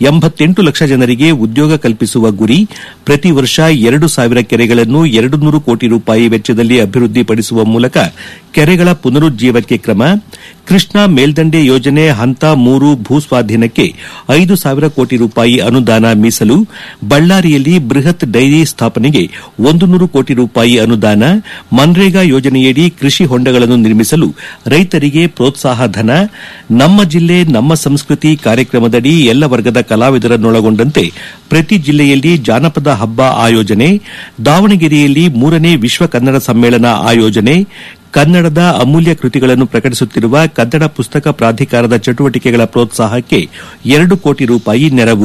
ಎಂಬತ್ತೆಂಟು ಲಕ್ಷ ಜನರಿಗೆ ಉದ್ಯೋಗ ಕಲ್ಪಿಸುವ ಗುರಿ ಪ್ರತಿ ವರ್ಷ ಎರಡು ಸಾವಿರ ಕೆರೆಗಳನ್ನು ಎರಡು ನೂರು ಕೋಟಿ ರೂಪಾಯಿ ವೆಚ್ಚದಲ್ಲಿ ಅಭಿವೃದ್ಧಿಪಡಿಸುವ ಮೂಲಕ ಕೆರೆಗಳ ಪುನರುಜ್ಜೀವಕ್ಕೆ ಕ್ರಮ ಕೃಷ್ಣಾ ಮೇಲ್ದಂಡೆ ಯೋಜನೆ ಹಂತ ಮೂರು ಭೂಸ್ವಾಧೀನಕ್ಕೆ ಐದು ಸಾವಿರ ಕೋಟಿ ರೂಪಾಯಿ ಅನುದಾನ ಮೀಸಲು ಬಳ್ಳಾರಿಯಲ್ಲಿ ಬೃಹತ್ ಡೈರಿ ಸ್ಥಾಪನೆಗೆ ಒಂದು ನೂರು ಕೋಟಿ ರೂಪಾಯಿ ಅನುದಾನ ಮನ್ರೇಗಾ ಯೋಜನೆಯಡಿ ಕೃಷಿ ಹೊಂಡಗಳನ್ನು ನಿರ್ಮಿಸಲು ರೈತರಿಗೆ ಪ್ರೋತ್ಸಾಹ ಧನ ನಮ್ಮ ಜಿಲ್ಲೆ ನಮ್ಮ ಸಂಸ್ಕೃತಿ ಕಾರ್ಯಕ್ರಮದಡಿ ಎಲ್ಲ ವರ್ಗದ ಕಲಾವಿದರನ್ನೊಳಗೊಂಡಂತೆ ಪ್ರತಿ ಜಿಲ್ಲೆಯಲ್ಲಿ ಜಾನಪದ ಹಬ್ಬ ಆಯೋಜನೆ ದಾವಣಗೆರೆಯಲ್ಲಿ ಮೂರನೇ ವಿಶ್ವ ಕನ್ನಡ ಸಮ್ಮೇಳನ ಆಯೋಜನೆ ಕನ್ನಡದ ಅಮೂಲ್ಯ ಕೃತಿಗಳನ್ನು ಪ್ರಕಟಿಸುತ್ತಿರುವ ಕನ್ನಡ ಪುಸ್ತಕ ಪ್ರಾಧಿಕಾರದ ಚಟುವಟಿಕೆಗಳ ಪ್ರೋತ್ಸಾಹಕ್ಕೆ ಎರಡು ಕೋಟಿ ರೂಪಾಯಿ ನೆರವು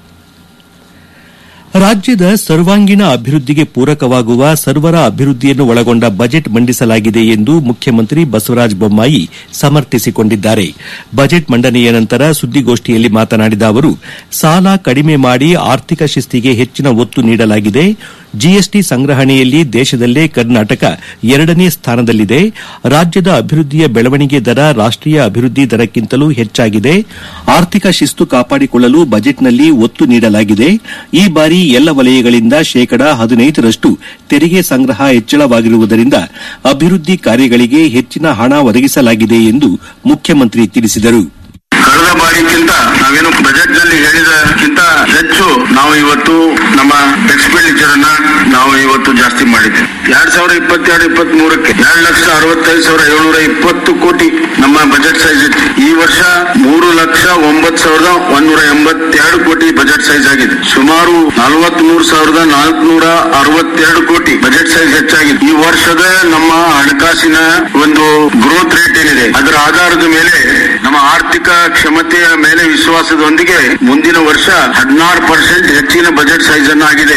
ರಾಜ್ಯದ ಸರ್ವಾಂಗೀಣ ಅಭಿವೃದ್ಧಿಗೆ ಪೂರಕವಾಗುವ ಸರ್ವರ ಅಭಿವೃದ್ಧಿಯನ್ನು ಒಳಗೊಂಡ ಬಜೆಟ್ ಮಂಡಿಸಲಾಗಿದೆ ಎಂದು ಮುಖ್ಯಮಂತ್ರಿ ಬಸವರಾಜ ಬೊಮ್ಮಾಯಿ ಸಮರ್ಥಿಸಿಕೊಂಡಿದ್ದಾರೆ ಬಜೆಟ್ ಮಂಡನೆಯ ನಂತರ ಸುದ್ದಿಗೋಷ್ಠಿಯಲ್ಲಿ ಮಾತನಾಡಿದ ಅವರು ಸಾಲ ಕಡಿಮೆ ಮಾಡಿ ಆರ್ಥಿಕ ಶಿಸ್ತಿಗೆ ಹೆಚ್ಚಿನ ಒತ್ತು ನೀಡಲಾಗಿದೆ ಜಿಎಸ್ಟಿ ಸಂಗ್ರಹಣೆಯಲ್ಲಿ ದೇಶದಲ್ಲೇ ಕರ್ನಾಟಕ ಎರಡನೇ ಸ್ಥಾನದಲ್ಲಿದೆ ರಾಜ್ಯದ ಅಭಿವೃದ್ಧಿಯ ಬೆಳವಣಿಗೆ ದರ ರಾಷ್ಟೀಯ ಅಭಿವೃದ್ಧಿ ದರಕ್ಕಿಂತಲೂ ಹೆಚ್ಚಾಗಿದೆ ಆರ್ಥಿಕ ಶಿಸ್ತು ಕಾಪಾಡಿಕೊಳ್ಳಲು ಬಜೆಟ್ನಲ್ಲಿ ಒತ್ತು ನೀಡಲಾಗಿದೆ ಈ ಬಾರಿ ಎಲ್ಲ ವಲಯಗಳಿಂದ ಶೇಕಡ ಹದಿನೈದರಷ್ಟು ತೆರಿಗೆ ಸಂಗ್ರಹ ಹೆಚ್ಚಳವಾಗಿರುವುದರಿಂದ ಅಭಿವೃದ್ಧಿ ಕಾರ್ಯಗಳಿಗೆ ಹೆಚ್ಚಿನ ಹಣ ಒದಗಿಸಲಾಗಿದೆ ಎಂದು ಮುಖ್ಯಮಂತ್ರಿ ತಿಳಿಸಿದರು ಕಳೆದ ಬಾರಿಗಿಂತ ನಾವೇನು ಬಜೆಟ್ ನಲ್ಲಿ ಹೇಳಿದಕ್ಕಿಂತ ಹೆಚ್ಚು ನಾವು ಇವತ್ತು ನಮ್ಮ ಎಕ್ಸ್ಪೆಂಡಿಚರ್ ಅನ್ನ ನಾವು ಇವತ್ತು ಜಾಸ್ತಿ ಮಾಡಿದ್ದೇವೆ ಎರಡ್ ಸಾವಿರದ ಇಪ್ಪತ್ತೆರಡು ಇಪ್ಪತ್ತ್ ಮೂರಕ್ಕೆ ಎರಡು ಲಕ್ಷ ಅರವತ್ತೈದು ಸಾವಿರ ಏಳ್ನೂರ ಇಪ್ಪತ್ತು ಕೋಟಿ ನಮ್ಮ ಬಜೆಟ್ ಸೈಜ್ ಇತ್ತು ಈ ವರ್ಷ ಮೂರು ಲಕ್ಷ ಒಂಬತ್ತು ಸಾವಿರದ ಒಂದೂರ ಎಂಬತ್ತೆರಡು ಕೋಟಿ ಬಜೆಟ್ ಸೈಜ್ ಆಗಿದೆ ಸುಮಾರು ನಲವತ್ತ್ ಮೂರು ಸಾವಿರದ ನಾಲ್ಕುನೂರ ಅರವತ್ತೆರಡು ಕೋಟಿ ಬಜೆಟ್ ಸೈಜ್ ಹೆಚ್ಚಾಗಿದೆ ಈ ವರ್ಷದ ನಮ್ಮ ಹಣಕಾಸಿನ ಒಂದು ಗ್ರೋತ್ ರೇಟ್ ಏನಿದೆ ಅದರ ಆಧಾರದ ಮೇಲೆ ನಮ್ಮ ಆರ್ಥಿಕ ಕ್ಷಮತೆಯ ಮೇಲೆ ವಿಶ್ವಾಸದೊಂದಿಗೆ ಮುಂದಿನ ವರ್ಷ ಹದಿನಾರು ಪರ್ಸೆಂಟ್ ಹೆಚ್ಚಿನ ಬಜೆಟ್ ಸೈಜ್ ಅನ್ನು ಆಗಿದೆ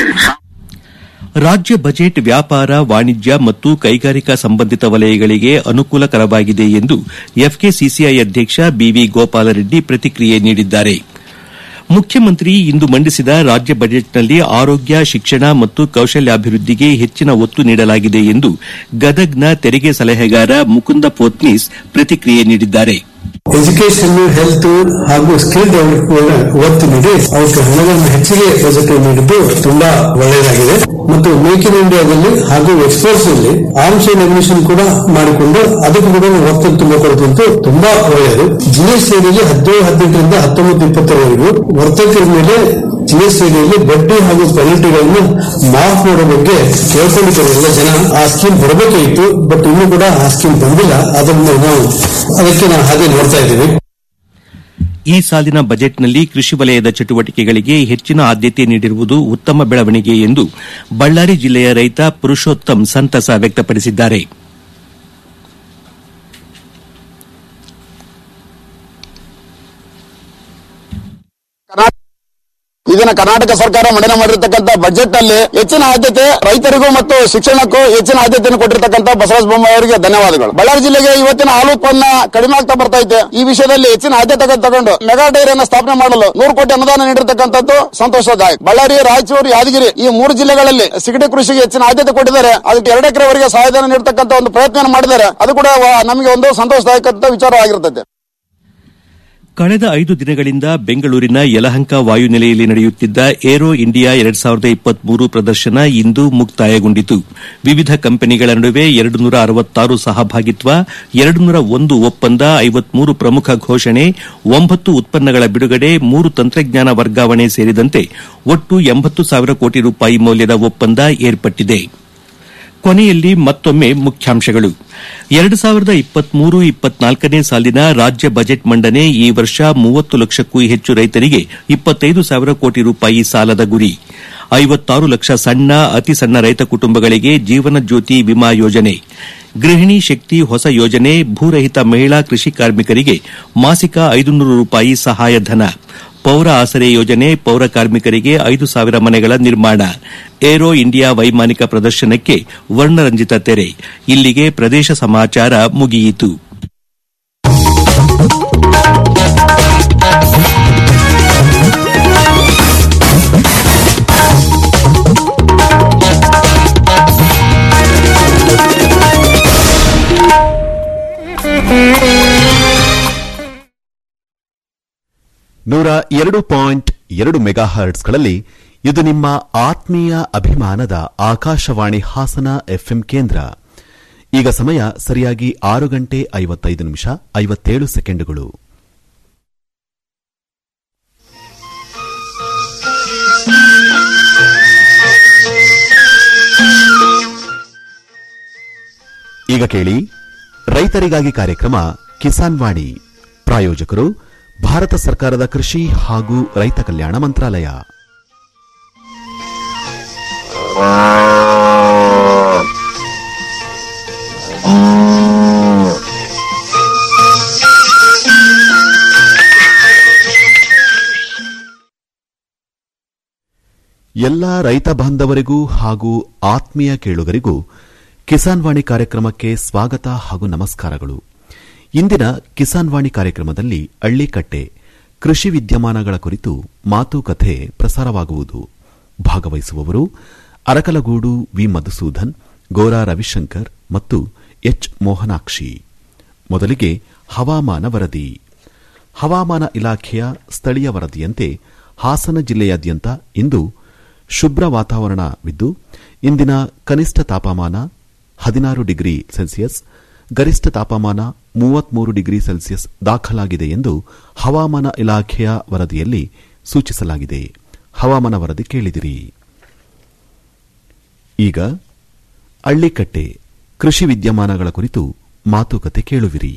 ರಾಜ್ಯ ಬಜೆಟ್ ವ್ಯಾಪಾರ ವಾಣಿಜ್ಯ ಮತ್ತು ಕೈಗಾರಿಕಾ ಸಂಬಂಧಿತ ವಲಯಗಳಿಗೆ ಅನುಕೂಲಕರವಾಗಿದೆ ಎಂದು ಎಫ್ಕೆಸಿಸಿಐ ಅಧ್ಯಕ್ಷ ಬಿವಿ ಗೋಪಾಲರೆಡ್ಡಿ ಪ್ರತಿಕ್ರಿಯೆ ನೀಡಿದ್ದಾರೆ ಮುಖ್ಯಮಂತ್ರಿ ಇಂದು ಮಂಡಿಸಿದ ರಾಜ್ಯ ಬಜೆಟ್ನಲ್ಲಿ ಆರೋಗ್ಯ ಶಿಕ್ಷಣ ಮತ್ತು ಕೌಶಲ್ಯಾಭಿವೃದ್ಧಿಗೆ ಹೆಚ್ಚಿನ ಒತ್ತು ನೀಡಲಾಗಿದೆ ಎಂದು ಗದಗ್ನ ತೆರಿಗೆ ಸಲಹೆಗಾರ ಮುಕುಂದ ಪೋತ್ನೀಸ್ ಪ್ರತಿಕ್ರಿಯೆ ನೀಡಿದ್ದಾರೆ ಎಜುಕೇಶನ್ ಹೆಲ್ತ್ ಹಾಗೂ ಸ್ಕಿಲ್ ಡೆವಲಪ್ಮೆಂಟ್ ಒತ್ತು ನೀಡಿ ಅವಕ್ಕೆ ಹಣವನ್ನು ಹೆಚ್ಚಿಗೆ ಬಜೆಟ್ ನೀಡಿದ್ದು ತುಂಬಾ ಒಳ್ಳೆಯದಾಗಿದೆ ಮತ್ತು ಮೇಕ್ ಇನ್ ಇಂಡಿಯಾದಲ್ಲಿ ಹಾಗೂ ಎಕ್ಸ್ಪೋರ್ಟ್ಸ್ ನಲ್ಲಿ ಆರ್ಮ್ಸ್ ಅಂಡ್ ಅಮಿಷನ್ ಕೂಡ ಮಾಡಿಕೊಂಡು ಅದಕ್ಕೂ ಕೂಡ ಒತ್ತು ತುಂಬ ಕೊಡುತ್ತಂತೂ ತುಂಬಾ ಒಳ್ಳೆಯದು ಜಿಎಸ್ಟಿಯಲ್ಲಿ ಹದಿನೇಳು ಹದಿನೆಂಟರಿಂದ ಹತ್ತೊಂಬತ್ತು ಇಪ್ಪತ್ತರವರೆಗೂ ವರ್ತಕರ ಮೇಲೆ ಜಿಎಸ್ಟಿಯಲ್ಲಿ ಬಡ್ಡಿ ಹಾಗೂ ಪೆನಲ್ಟಿಗಳನ್ನು ಮಾಫ್ ಮಾಡೋ ಬಗ್ಗೆ ಕೇಳ್ಕೊಂಡಿದ್ದಾರೆ ಎಲ್ಲ ಜನ ಆ ಸ್ಕೀಮ್ ಬರಬೇಕಾಗಿತ್ತು ಬಟ್ ಇನ್ನೂ ಕೂಡ ಆ ಸ್ಕೀಮ್ ಬಂದಿಲ್ಲ ಅದನ್ನು ನಾವು ಅದಕ್ಕೆ ನಾವು ಹಾಗೆ ನೋಡ್ತಾ ಇದ್ದೀವಿ ಈ ಸಾಲಿನ ಬಜೆಟ್ನಲ್ಲಿ ಕೃಷಿ ವಲಯದ ಚಟುವಟಿಕೆಗಳಿಗೆ ಹೆಚ್ಚಿನ ಆದ್ಯತೆ ನೀಡಿರುವುದು ಉತ್ತಮ ಬೆಳವಣಿಗೆ ಎಂದು ಬಳ್ಳಾರಿ ಜಿಲ್ಲೆಯ ರೈತ ಪುರುಷೋತ್ತಮ್ ಸಂತಸ ವ್ಯಕ್ತಪಡಿಸಿದ್ದಾರೆ ಇದನ್ನ ಕರ್ನಾಟಕ ಸರ್ಕಾರ ಮಂಡನೆ ಮಾಡಿರ್ತಕ್ಕಂಥ ಬಜೆಟ್ ನಲ್ಲಿ ಹೆಚ್ಚಿನ ಆದ್ಯತೆ ರೈತರಿಗೂ ಮತ್ತು ಶಿಕ್ಷಣಕ್ಕೂ ಹೆಚ್ಚಿನ ಆದ್ಯತೆಯನ್ನು ಕೊಟ್ಟಿರ್ತಕ್ಕಂಥ ಬಸವರಾಜ ಬೊಮ್ಮಾಯಿ ಅವರಿಗೆ ಧನ್ಯವಾದಗಳು ಬಳ್ಳಾರಿ ಜಿಲ್ಲೆಗೆ ಇವತ್ತಿನ ಹಾಲು ಉತ್ಪನ್ನ ಕಡಿಮೆ ಆಗ್ತಾ ಬರ್ತಾ ಇದೆ ಈ ವಿಷಯದಲ್ಲಿ ಹೆಚ್ಚಿನ ಆದ್ಯತೆ ತಗೊಂಡು ಮೆಗಾ ಡೈರಿಯನ್ನು ಸ್ಥಾಪನೆ ಮಾಡಲು ನೂರು ಕೋಟಿ ಅನುದಾನ ನೀಡಿರ್ತಕ್ಕಂಥದ್ದು ಸಂತೋಷದಾಯಕ ಬಳ್ಳಾರಿ ರಾಯಚೂರು ಯಾದಗಿರಿ ಈ ಮೂರು ಜಿಲ್ಲೆಗಳಲ್ಲಿ ಸಿಗಡಿ ಕೃಷಿಗೆ ಹೆಚ್ಚಿನ ಆದ್ಯತೆ ಕೊಟ್ಟಿದ್ದಾರೆ ಅದಕ್ಕೆ ಎರಡು ಎಕರೆವರೆಗೆ ಸಹಾಯಧನ ನೀಡತಕ್ಕಂಥ ಒಂದು ಪ್ರಯತ್ನ ಮಾಡಿದ್ದಾರೆ ಅದು ಕೂಡ ವ- ನಮಗೆ ಒಂದು ಸಂತೋಷದಾಯಕ ವಿಚಾರವಾಗಿರುತ್ತದೆ ಕಳೆದ ಐದು ದಿನಗಳಿಂದ ಬೆಂಗಳೂರಿನ ಯಲಹಂಕ ವಾಯುನೆಲೆಯಲ್ಲಿ ನಡೆಯುತ್ತಿದ್ದ ಏರೋ ಇಂಡಿಯಾ ಎರಡ್ ಸಾವಿರದ ಇಪ್ಪತ್ಮೂರು ಪ್ರದರ್ಶನ ಇಂದು ಮುಕ್ತಾಯಗೊಂಡಿತು ವಿವಿಧ ಕಂಪನಿಗಳ ನಡುವೆ ಎರಡು ನೂರ ಅರವತ್ತಾರು ಸಹಭಾಗಿತ್ವ ಎರಡು ನೂರ ಒಂದು ಒಪ್ಪಂದ ಐವತ್ಮೂರು ಪ್ರಮುಖ ಘೋಷಣೆ ಒಂಬತ್ತು ಉತ್ಪನ್ನಗಳ ಬಿಡುಗಡೆ ಮೂರು ತಂತ್ರಜ್ಞಾನ ವರ್ಗಾವಣೆ ಸೇರಿದಂತೆ ಒಟ್ಟು ಎಂಬತ್ತು ಸಾವಿರ ಕೋಟಿ ರೂಪಾಯಿ ಮೌಲ್ಯದ ಒಪ್ಪಂದ ಏರ್ಪಟ್ಟಿದೆ ಕೊನೆಯಲ್ಲಿ ಮತ್ತೊಮ್ಮೆ ಮುಖ್ಯಾಂಶಗಳು ಎರಡು ಸಾವಿರದ ಇಪ್ಪತ್ಮೂರು ಇಪ್ಪತ್ನಾಲ್ಕನೇ ಸಾಲಿನ ರಾಜ್ಯ ಬಜೆಟ್ ಮಂಡನೆ ಈ ವರ್ಷ ಮೂವತ್ತು ಲಕ್ಷಕ್ಕೂ ಹೆಚ್ಚು ರೈತರಿಗೆ ಇಪ್ಪತ್ತೈದು ಸಾವಿರ ಕೋಟಿ ರೂಪಾಯಿ ಸಾಲದ ಗುರಿ ಐವತ್ತಾರು ಲಕ್ಷ ಸಣ್ಣ ಅತಿ ಸಣ್ಣ ರೈತ ಕುಟುಂಬಗಳಿಗೆ ಜೀವನ ಜ್ಯೋತಿ ವಿಮಾ ಯೋಜನೆ ಗೃಹಿಣಿ ಶಕ್ತಿ ಹೊಸ ಯೋಜನೆ ಭೂರಹಿತ ಮಹಿಳಾ ಕೃಷಿ ಕಾರ್ಮಿಕರಿಗೆ ಮಾಸಿಕ ಐದುನೂರು ರೂಪಾಯಿ ಸಹಾಯಧನ ಪೌರ ಆಸರೆ ಯೋಜನೆ ಪೌರ ಕಾರ್ಮಿಕರಿಗೆ ಐದು ಸಾವಿರ ಮನೆಗಳ ನಿರ್ಮಾಣ ಏರೋ ಇಂಡಿಯಾ ವೈಮಾನಿಕ ಪ್ರದರ್ಶನಕ್ಕೆ ವರ್ಣರಂಜಿತ ತೆರೆ ಇಲ್ಲಿಗೆ ಪ್ರದೇಶ ಸಮಾಚಾರ ಮುಗಿಯಿತು ನೂರ ಎರಡು ಪಾಯಿಂಟ್ ಎರಡು ಮೆಗಾ ಹರ್ಟ್ಸ್ಗಳಲ್ಲಿ ಇದು ನಿಮ್ಮ ಆತ್ಮೀಯ ಅಭಿಮಾನದ ಆಕಾಶವಾಣಿ ಹಾಸನ ಎಫ್ಎಂ ಕೇಂದ್ರ ಈಗ ಸಮಯ ಸರಿಯಾಗಿ ಆರು ಗಂಟೆ ಐವತ್ತೈದು ನಿಮಿಷ ಐವತ್ತೇಳು ಸೆಕೆಂಡುಗಳು ಈಗ ಕೇಳಿ ರೈತರಿಗಾಗಿ ಕಾರ್ಯಕ್ರಮ ಕಿಸಾನ್ ವಾಣಿ ಪ್ರಾಯೋಜಕರು ಭಾರತ ಸರ್ಕಾರದ ಕೃಷಿ ಹಾಗೂ ರೈತ ಕಲ್ಯಾಣ ಮಂತ್ರಾಲಯ ಎಲ್ಲ ರೈತ ಬಾಂಧವರಿಗೂ ಹಾಗೂ ಆತ್ಮೀಯ ಕೇಳುಗರಿಗೂ ಕಿಸಾನ್ ವಾಣಿ ಕಾರ್ಯಕ್ರಮಕ್ಕೆ ಸ್ವಾಗತ ಹಾಗೂ ನಮಸ್ಕಾರಗಳು ಇಂದಿನ ಕಿಸಾನ್ ವಾಣಿ ಕಾರ್ಯಕ್ರಮದಲ್ಲಿ ಹಳ್ಳಿಕಟ್ಟೆ ಕೃಷಿ ವಿದ್ಯಮಾನಗಳ ಕುರಿತು ಮಾತುಕತೆ ಪ್ರಸಾರವಾಗುವುದು ಭಾಗವಹಿಸುವವರು ಅರಕಲಗೂಡು ವಿ ಮಧುಸೂದನ್ ಗೋರಾ ರವಿಶಂಕರ್ ಮತ್ತು ಎಚ್ ಮೋಹನಾಕ್ಷಿ ಮೊದಲಿಗೆ ಹವಾಮಾನ ವರದಿ ಹವಾಮಾನ ಇಲಾಖೆಯ ಸ್ಥಳೀಯ ವರದಿಯಂತೆ ಹಾಸನ ಜಿಲ್ಲೆಯಾದ್ಯಂತ ಇಂದು ಶುಭ್ರ ವಾತಾವರಣವಿದ್ದು ಇಂದಿನ ಕನಿಷ್ಠ ತಾಪಮಾನ ಹದಿನಾರು ಡಿಗ್ರಿ ಸೆಲ್ಸಿಯಸ್ ಗರಿಷ್ಠ ತಾಪಮಾನ ಮೂವತ್ಮೂರು ಡಿಗ್ರಿ ಸೆಲ್ಸಿಯಸ್ ದಾಖಲಾಗಿದೆ ಎಂದು ಹವಾಮಾನ ಇಲಾಖೆಯ ವರದಿಯಲ್ಲಿ ಸೂಚಿಸಲಾಗಿದೆ ಹವಾಮಾನ ವರದಿ ಕೇಳಿದಿರಿ ಈಗ ಹಳ್ಳಿಕಟ್ಟೆ ಕೃಷಿ ವಿದ್ಯಮಾನಗಳ ಕುರಿತು ಮಾತುಕತೆ ಕೇಳುವಿರಿ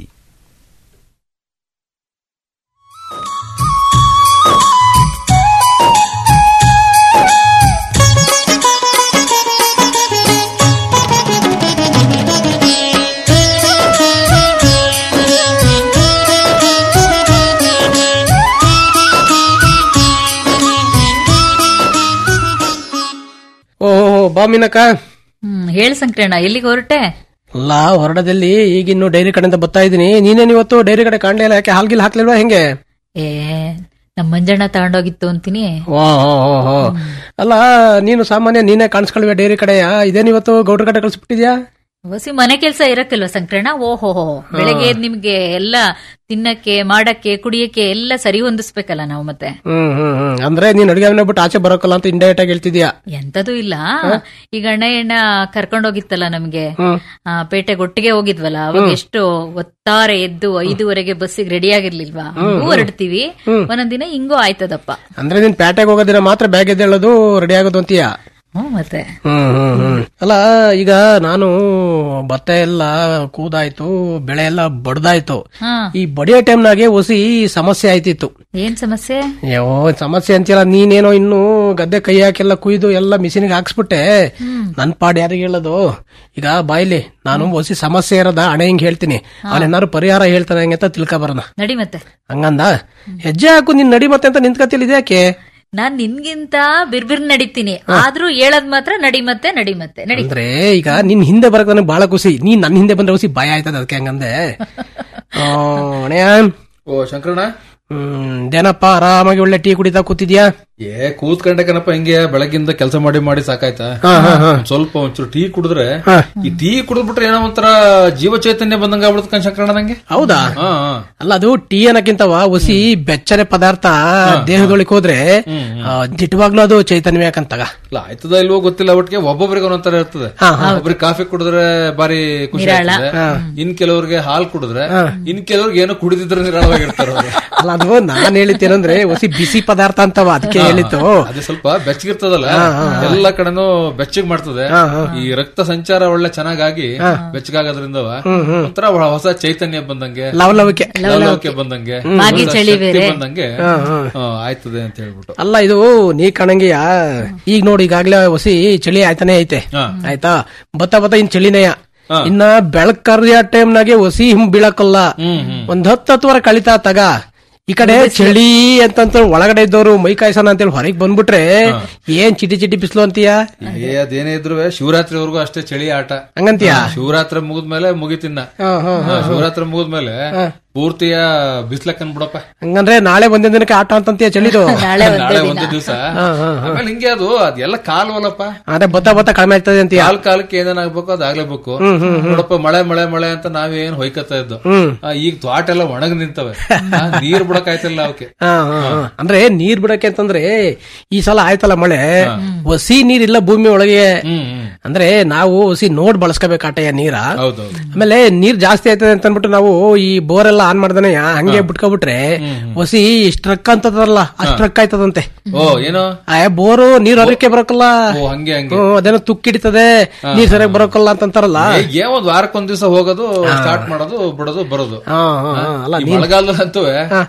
ಓಹೋ ಬಾ ಮೀನಕ್ಕ ಹ್ಮ್ ಹೇಳಿ ಸಂಕ್ರಣ ಎಲ್ಲಿಗೆ ಹೊರಟೆ ಅಲ್ಲ ಹೊರಡದಲ್ಲಿ ಈಗಿನ್ನು ಡೈರಿ ಕಡೆಯಿಂದ ಬರ್ತಾ ಇದೀನಿ ನೀನೇನ್ ಇವತ್ತು ಡೈರಿ ಕಡೆ ಕಾಣ್ಲೇ ಇಲ್ಲ ಯಾಕೆ ಹಾಲ್ಗಿಲ್ ಹಾಕ್ಲಿಲ್ವಾ ಹೆಂಗೆ ಏ ನಮ್ ಮಂಜಣ್ಣ ತಗೊಂಡೋಗಿತ್ತು ಅಂತೀನಿ ವಾ ಹೋ, ಹೋ, ಹೋ. ಅಲ್ಲ ನೀನು ಸಾಮಾನ್ಯ ನೀನೇ ಕಾಣಿಸ್ಕೊಳ್ವೆ ಡೈರಿ ಕಡೆಯ ಇದೇನ್ ಇವತ್ತು ಗೌಡ್ರ ಕಡೆ ಕಳ್ಸಿಬಿಟ್ಟಿದ್ಯಾ ಹೊಸಿ ಮನೆ ಕೆಲ್ಸ ಇರಕ್ಕಿಲ್ವಾ ಸಂಕ್ರಣ ಓಹೋ ಬೆಳಗ್ಗೆ ಎದ್ದು ನಿಮ್ಗೆ ಎಲ್ಲ ತಿನ್ನಕ್ಕೆ ಮಾಡಕ್ಕೆ ಕುಡಿಯಕ್ಕೆ ಎಲ್ಲ ಸರಿ ಹೊಂದಿಸ್ಬೇಕಲ್ಲ ನಾವು ಮತ್ತೆ ಹ್ಮ್ ಹ್ಮ್ ಹ್ಮ್ ಅಂದ್ರೆ ನೀನ್ ಅಡಿಗೆ ಮನೆ ಬಿಟ್ಟು ಆಚೆ ಬರೋಕಲ್ಲ ಅಂತ ಇಂಡೈರೆಕ್ಟ್ ಆಗಿ ಹೇಳ್ತಿದ್ಯಾ ಎಂತದೂ ಇಲ್ಲ ಈಗ ಅಣ್ಣ ಎಣ್ಣ ಕರ್ಕೊಂಡೋಗಿತ್ತಲ್ಲ ನಮ್ಗೆ ಹ್ಮ್. ಆ, ಪೇಟೆಗೆ ಒಟ್ಟಿಗೆ ಹೋಗಿದ್ವಲ್ಲ ಅವಾಗ ಎಷ್ಟು ಒತ್ತಾರೆ ಎದ್ದು ಐದೂವರೆಗೆ ಬಸ್ಸಿಗೆ ರೆಡಿ ಆಗಿರ್ಲಿಲ್ವಾ ಹಂಗೂ ಹೊರಡ್ತೀವಿ ಒಂದೊಂದ್ ದಿನ ಹಿಂಗೂ ಆಯ್ತದಪ್ಪ ಅಂದ್ರೆ ನೀನ್ ಪ್ಯಾಟೆಗೆ ಹೋಗೋದಿನ ಮಾತ್ರ ಬ್ಯಾಗ್ ಎದ್ದೇಳೋದು ರೆಡಿ ಆಗೋದು ಅಂತೀಯಾ ಹ್ಮ್ ಮತ್ತೆ ಹ್ಮ್ ಹ್ಮ್ ಹ್ಮ್ ಅಲ್ಲ ಈಗ ನಾನು ಭತ್ತ ಎಲ್ಲ ಕೂದಾಯ್ತು ಬೆಳೆ ಎಲ್ಲ ಬಡ್ದಾಯ್ತು ಹಾ ಈ ಬಡಿಯೋ ಟೈಮ್ನಾಗೆ ಹೊಸಿ ಸಮಸ್ಯೆ ಆಯ್ತಿತ್ತು ಏನ್ ಸಮಸ್ಯೆ ಅಯ್ಯೋ ಸಮಸ್ಯೆ ಅಂತಿಲ್ಲ ನೀನೇನೋ ಇನ್ನು ಗದ್ದೆ ಕೈ ಹಾಕೆಲ್ಲ ಕುಯ್ದು ಎಲ್ಲ ಮಿಷಿನ್ಗೆ ಹಾಕ್ಸ್ಬಿಟ್ಟೆ ನನ್ ಪಾಡ್ ಯಾರಿಗೆ ಹೇಳೋದು ಈಗ ಬಾಯ್ಲಿ ನಾನು ಹೊಸಿ ಸಮಸ್ಯೆ ಇರೋದ ಹಣೆ ಹಿಂಗ್ ಹೇಳ್ತೀನಿ ಅವನೇನಾದ್ರು ಪರಿಹಾರ ಹೇಳ್ತಾನೆ ಹಂಗೆ ಅಂತ ತಿಳ್ಕ ಬರೋಣ ನಡಿ ಮತ್ತೆ ಹಂಗಂದ ಹೆಜ್ಜೆ ಹಾಕು ನಿನ್ ನಡಿ ಮತ್ತೆ ಅಂತ ನಿಂತ್ಕತಿಲ್ಲ ಇದ್ಯಾಕೆ ನಾನ್ ನಿನ್ಗಿಂತ ಬಿರ್ಬಿರ್ ನಡೀತೀನಿ ಆದ್ರೂ ಹೇಳದ್ ಮಾತ್ರ ನಡಿ ಮತ್ತೆ ನಡಿ ಮತ್ತೆ ನಡಿ ಅಂದ್ರೆ ಈಗ ನಿನ್ ಹಿಂದೆ ಬರಕ್ ನನಗೆ ಬಹಳ ಖುಷಿ ನೀನ್ ನನ್ನ ಹಿಂದೆ ಬಂದ್ರೆ ಖುಷಿ ಭಯ ಆಯ್ತದ ಅದಕ್ಕೆ ಹಂಗಂದೆ ಆ, ಅಣ್ಣಯ್ಯ ಓ ಶಂಕರಣ್ಣ ಹ್ಮ್ ಇದೇನಪ್ಪ ಆರಾಮಾಗಿ ಒಳ್ಳೆ ಟೀ ಕುಡಿತಾ ಕೂತಿದ್ಯಾ ಏ ಕೂತ್ಕೊಂಡೆ ಕಣಪ್ಪ ಹಿಂಗೆ ಬೆಳಗಿಂದ ಕೆಲಸ ಮಾಡಿ ಮಾಡಿ ಸಾಕಾಯ್ತಾ ಒಂದ್ ಸ್ವಲ್ಪ ಒಂಚೂರು ಟೀ ಕುಡಿದ್ರೆ ಈ ಟೀ ಕುಡಿದ್ಬಿಟ್ರೆ ಏನೋ ಒಂಥರ ಜೀವ ಚೈತನ್ಯ ಬಂದಂಗ ಆಗ್ಬಿಡುತ್ತೆ ಕಣ್ ಶಂಕರಣ್ಣ ನಂಗೆ ಹೌದಾ ಹಾ ಹಾ. ಅಲ್ಲ ಅದು ಟೀ ಅನ್ನಕ್ಕಿಂತವ ಒಸಿ ಬೆಚ್ಚನೆ ಪದಾರ್ಥ ದೇಹದೊಳಗೆ ಹೋದ್ರೆ ಆ, ದಿಟ್ಟವಾಗ್ಲೂ ಅದು ಚೈತನ್ಯ ಯಾಕಂತಾಗ ಇಲ್ಲ ಆಯ್ತದ ಇಲ್ವೋ ಗೊತ್ತಿಲ್ಲ ಒಟ್ಟಿಗೆ ಒಬ್ಬೊಬ್ರಿಗೆ ಒಂದೊಂಥರ ಇರ್ತದೆ ಒಬ್ರಿಗೆ ಕಾಫಿ ಕುಡಿದ್ರೆ ಬಾರಿ ಖುಷಿ ಆಗ್ತದೆ ಇನ್ ಕೆಲವ್ರಿಗೆ ಹಾಲ್ ಕುಡಿದ್ರೆ ಇನ್ ಕೆಲವ್ರಿಗೆ ಏನೋ ಕುಡಿದಿದ್ರೆ ನಿರಾಳವಾಗಿರ್ತಾರ ಅವ್ರು. ಅಲ್ಲ ಅದು ನಾನ್ ಹೇಳಿದ್ದೇನಂದ್ರೆ ಒಸಿ ಬಿಸಿ ಪದಾರ್ಥ ಅಂತವ ಅದಕ್ಕೆ ಹೇಳಿತ್ತು ಅದು ಸ್ವಲ್ಪ ಬೆಚ್ಚಗಿರ್ತದಲ್ಲ ಎಲ್ಲ ಕಡೆನೂ ಬೆಚ್ಚಗ್ ಮಾಡ್ತದೆ ಈ ರಕ್ತ ಸಂಚಾರ ಒಳ್ಳೆ ಚೆನ್ನಾಗಾಗಿ ಬೆಚ್ಚಗಾಗೋದ್ರಿಂದ ಒಂಥರ ಹೊಸ ಚೈತನ್ಯ ಬಂದಂಗೆ ಲವಲವಿಕೆ ಲವಲವಿಕೆ ಬಂದಂಗೆ ಮಾಗಿ ಹೊಸ ಚಳಿ ಶಕ್ತಿ ಬೇರೆ. ಬಂದಂಗೆ ಹಾ, ಆಯ್ತದೆ ಅಂತ ಹೇಳ್ಬಿಟ್ಟು ಅಲ್ಲ ಇದು ನೀ ಕಣಂಗಿಯ ಈಗ ನೋಡಿ ಈಗಾಗ್ಲೇ ಹೊಸಿ ಚಳಿ ಆಯ್ತಾನೆ ಐತೆ ಹಾ. ಆಯ್ತಾ ಬತ್ತ ಬತ್ತ ಇನ್ ಚಳಿನೇಯ ಇನ್ನ ಬೆಳಕ್ ಕರ್ದಿಯ ಟೈಮ್ನಾಗೆ ಹೊಸಿ ಹಿಮ್ ಬೀಳಕ್ಕಲ್ಲ ಒಂದ್ ಹತ್ತು ಹತ್ತುವರೆ ಕಳಿತಾ ತಗ ಈ ಕಡೆ ಚಳಿ ಅಂತಂತ ಒಳಗಡೆ ಇದ್ದವರು ಮೈ ಕಾಯ್ಸೋಣ ಅಂತೇಳಿ ಹೊರಗೆ ಬಂದ್ಬಿಟ್ರೆ ಏನ್ ಚಿಟಿ ಚಿಟಿ ಬಿಸ್ಲು ಅಂತೀಯ ಏ ಅದೇನೇ ಇದ್ರು ಶಿವರಾತ್ರಿವರೆಗೂ ಅಷ್ಟೇ ಚಳಿ ಆಟ ಹಂಗಂತೀಯ ಶಿವರಾತ್ರಿ ಮುಗಿದ್ಮೇಲೆ ಮುಗಿತಿನ್ನ ಹಾ, ಹಾ, ಹಾ, ಶಿವರಾತ್ರಿ ಮುಗಿದ್ಮೇಲೆ ಪೂರ್ತಿಯ ಬಿಸ್ಲಕ್ಕನ್ ಬಿಡಪ್ಪ ಹಂಗಂದ್ರೆ ನಾಳೆ ಒಂದೇ ದಿನಕ್ಕೆ ಆಟ ಅಂತಂತೀಯ ಚಳಿದು ನಾಳೆ ನಾಳೆ ಒಂದೇ ಒಂದು ದಿನ ದಿವಸ ಆಮೇಲೆ ಹಿಂಗೆ ಅದು ಅದೆಲ್ಲ ಕಾಲ್ವಲ್ಲಪ್ಪ ಅದೇ ಬತ್ತ ಬತ್ತ ಕಡಿಮೆ ಆಗ್ತದೆ ಅಂತೀಯ ಕಾಲ್ ಕಾಲಕ್ಕೆ ಏನೇನಾಗ್ಬೇಕು ಅದಾಗ್ಲೇಬೇಕು ನೋಡಪ್ಪ ಮಳೆ ಮಳೆ ಮಳೆ ಅಂತ ನಾವೇನ್ ಹೊಯ್ಕತ್ತಾ ಇದ್ದು ಆ, ಈಗ ತ್ವಾಟ ಎಲ್ಲ ಒಣಗ್ ನಿಂತವೆ ಆ, ನೀರ್ ಬಿಡಕ್ ಆಯ್ತಿಲ್ಲ ಅವಕ್ಕೆ ಹಾ, ಹಾ, ಹಾ. ಅಂದ್ರೆ ನೀರ್ ಬಿಡಕ್ಕೆ ಅಂತಂದ್ರೆ ಈ ಸಲ ಆಯ್ತಲ್ಲ ಮಳೆ ಹಸಿ ನೀರಿಲ್ಲ ಭೂಮಿ ಒಳಗೆ ಹ್ಮ್ ಹ್ಮ್ ಅಂದ್ರೆ ನಾವು ಹಸಿ ನೋಡ್ ಬಳಸ್ಕೋಬೇಕು ಆಟಯ್ಯ ನೀರ ಹೌದೌದು ಆಮೇಲೆ ನೀರ್ ಜಾಸ್ತಿ ಆಯ್ತದೆ ಅಂತ ಅನ್ಬಿಟ್ಟು ನಾವು ಈ ಬೋರ್ ಎಲ್ಲ ಆನ್ ಮಾಡ್ದಾನೆ ಹಂಗೆ ಬಿಟ್ಕೊಬಿಟ್ರೆ ಹೊಸಿ ಸ್ಟ್ರಕ್ ಅಂತದಲ್ಲ ಆ ಸ್ಟ್ರಕ್ ಆಯ್ತದಂತೆ ಓ ಏನೋ ಆ ಬೋರು ನೀರ್ ಹೊರಕ್ಕೆ ಬರಕಲ್ಲ ಓ ಹಂಗೆ ಹಂಗೆ ಹ್ಮ್, ಅದೇನೋ ತುಕ್ಕಿಡಿತದೆ ನೀರ್ ಸರಿಯಾಗಿ ಬರಕಲ್ಲ ಅಂತಂತಾರಲ್ಲ ಏ ಒಂದ್ ವಾರಕ್ಕೆ ಒಂದ್ ದಿವಸ ಹೋಗೋದು ಸ್ಟಾರ್ಟ್ ಮಾಡೋದು ಬಿಡೋದು ಬರೋದು ಹಾ, ಹಾ, ಹಾ. ಅಲ್ಲ ಈ ಮಳೆಗಾಲದಂತೂ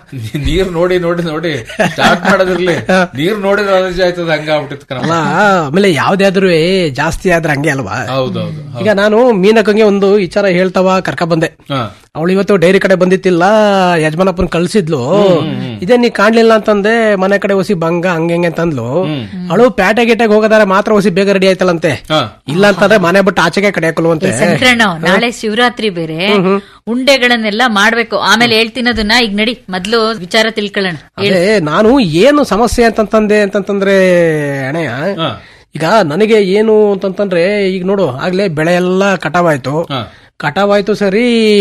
ನೀರ್ ನೋಡಿ ನೋಡಿ ನೋಡಿ ಸ್ಟಾರ್ಟ್ ಮಾಡೋದಿರ್ಲಿ ನೀರ್ ನೋಡಿದ್ರೆ ಅಲರ್ಜಿ ಆಯ್ತದ ಹಂಗ ಆಗ್ಬಿಟ್ಟಿತ್ತು ಕಣ ಅಲ್ಲ ಆಮೇಲೆ ಯಾವ್ದಾದ್ರು ಜಾಸ್ತಿ ಆದ್ರೆ ಹಂಗೆ ಅಲ್ವಾ ಹೌದೌದು ಈಗ ನಾನು ಮೀನಕ್ಕಂಗೆ ಒಂದು ವಿಚಾರ ಹೇಳ್ತಾವ ಕರ್ಕ ಬಂದೆ ಹಾ ಅವಳು ಇವತ್ತು ಡೈರಿ ಕಡೆ ಬಂದಿತ್ತಿಲ್ಲ ಯಜಮಾನಪ್ಪನ್ ಕಳ್ಸಿದ್ಲು ಇದೇ ನೀ ಕಾಣ್ಲಿಲ್ಲ ಅಂತಂದೆ ಮನೆ ಕಡೆ ಹೊಸಿ ಬಂಗ ಹಂಗೆ ಹಿಂಗೆ ಅಂತಂದ್ಲು ಅವಳು ಪ್ಯಾಟೆ ಗಿಟೆಗೆ ಹೋಗದಾರೆ ಮಾತ್ರ ಹೊಸಿ ಬೇಗ ರೆಡಿ ಆಯ್ತಲ್ಲಂತೆ ಹಾ ಇಲ್ಲ ಅಂತಂದ್ರೆ ಮನೆ ಬಿಟ್ಟು ಆಚೆಗೆ ಕಡೆ ಹಾಕಲ್ವಂತೆ ಸಂಕ್ರಣ ನಾಳೆ ಶಿವರಾತ್ರಿ ಬೇರೆ ಉಂಡೆಗಳನ್ನೆಲ್ಲ ಮಾಡ್ಬೇಕು ಆಮೇಲೆ ಹೇಳ್ತೀನದನ್ನ ಈಗ ನಡಿ ಮೊದ್ಲು ವಿಚಾರ ತಿಳ್ಕೊಳ್ಳೋಣ ಅದೇ ನಾನು ಏನು ಸಮಸ್ಯೆ ಅಂತಂತಂದೆ ಅಂತಂತಂದ್ರೆ ಅಣೆಯ ಹಾ ಈಗ ನನಗೆ ಏನು ಅಂತಂತಂದ್ರೆ ಈಗ ನೋಡು ಆಗ್ಲೇ ಬೆಳೆ ಎಲ್ಲ ಕಟಾವಾಯ್ತು ಹಾ ಕಟಾವಾಯ್ತು ಸರಿ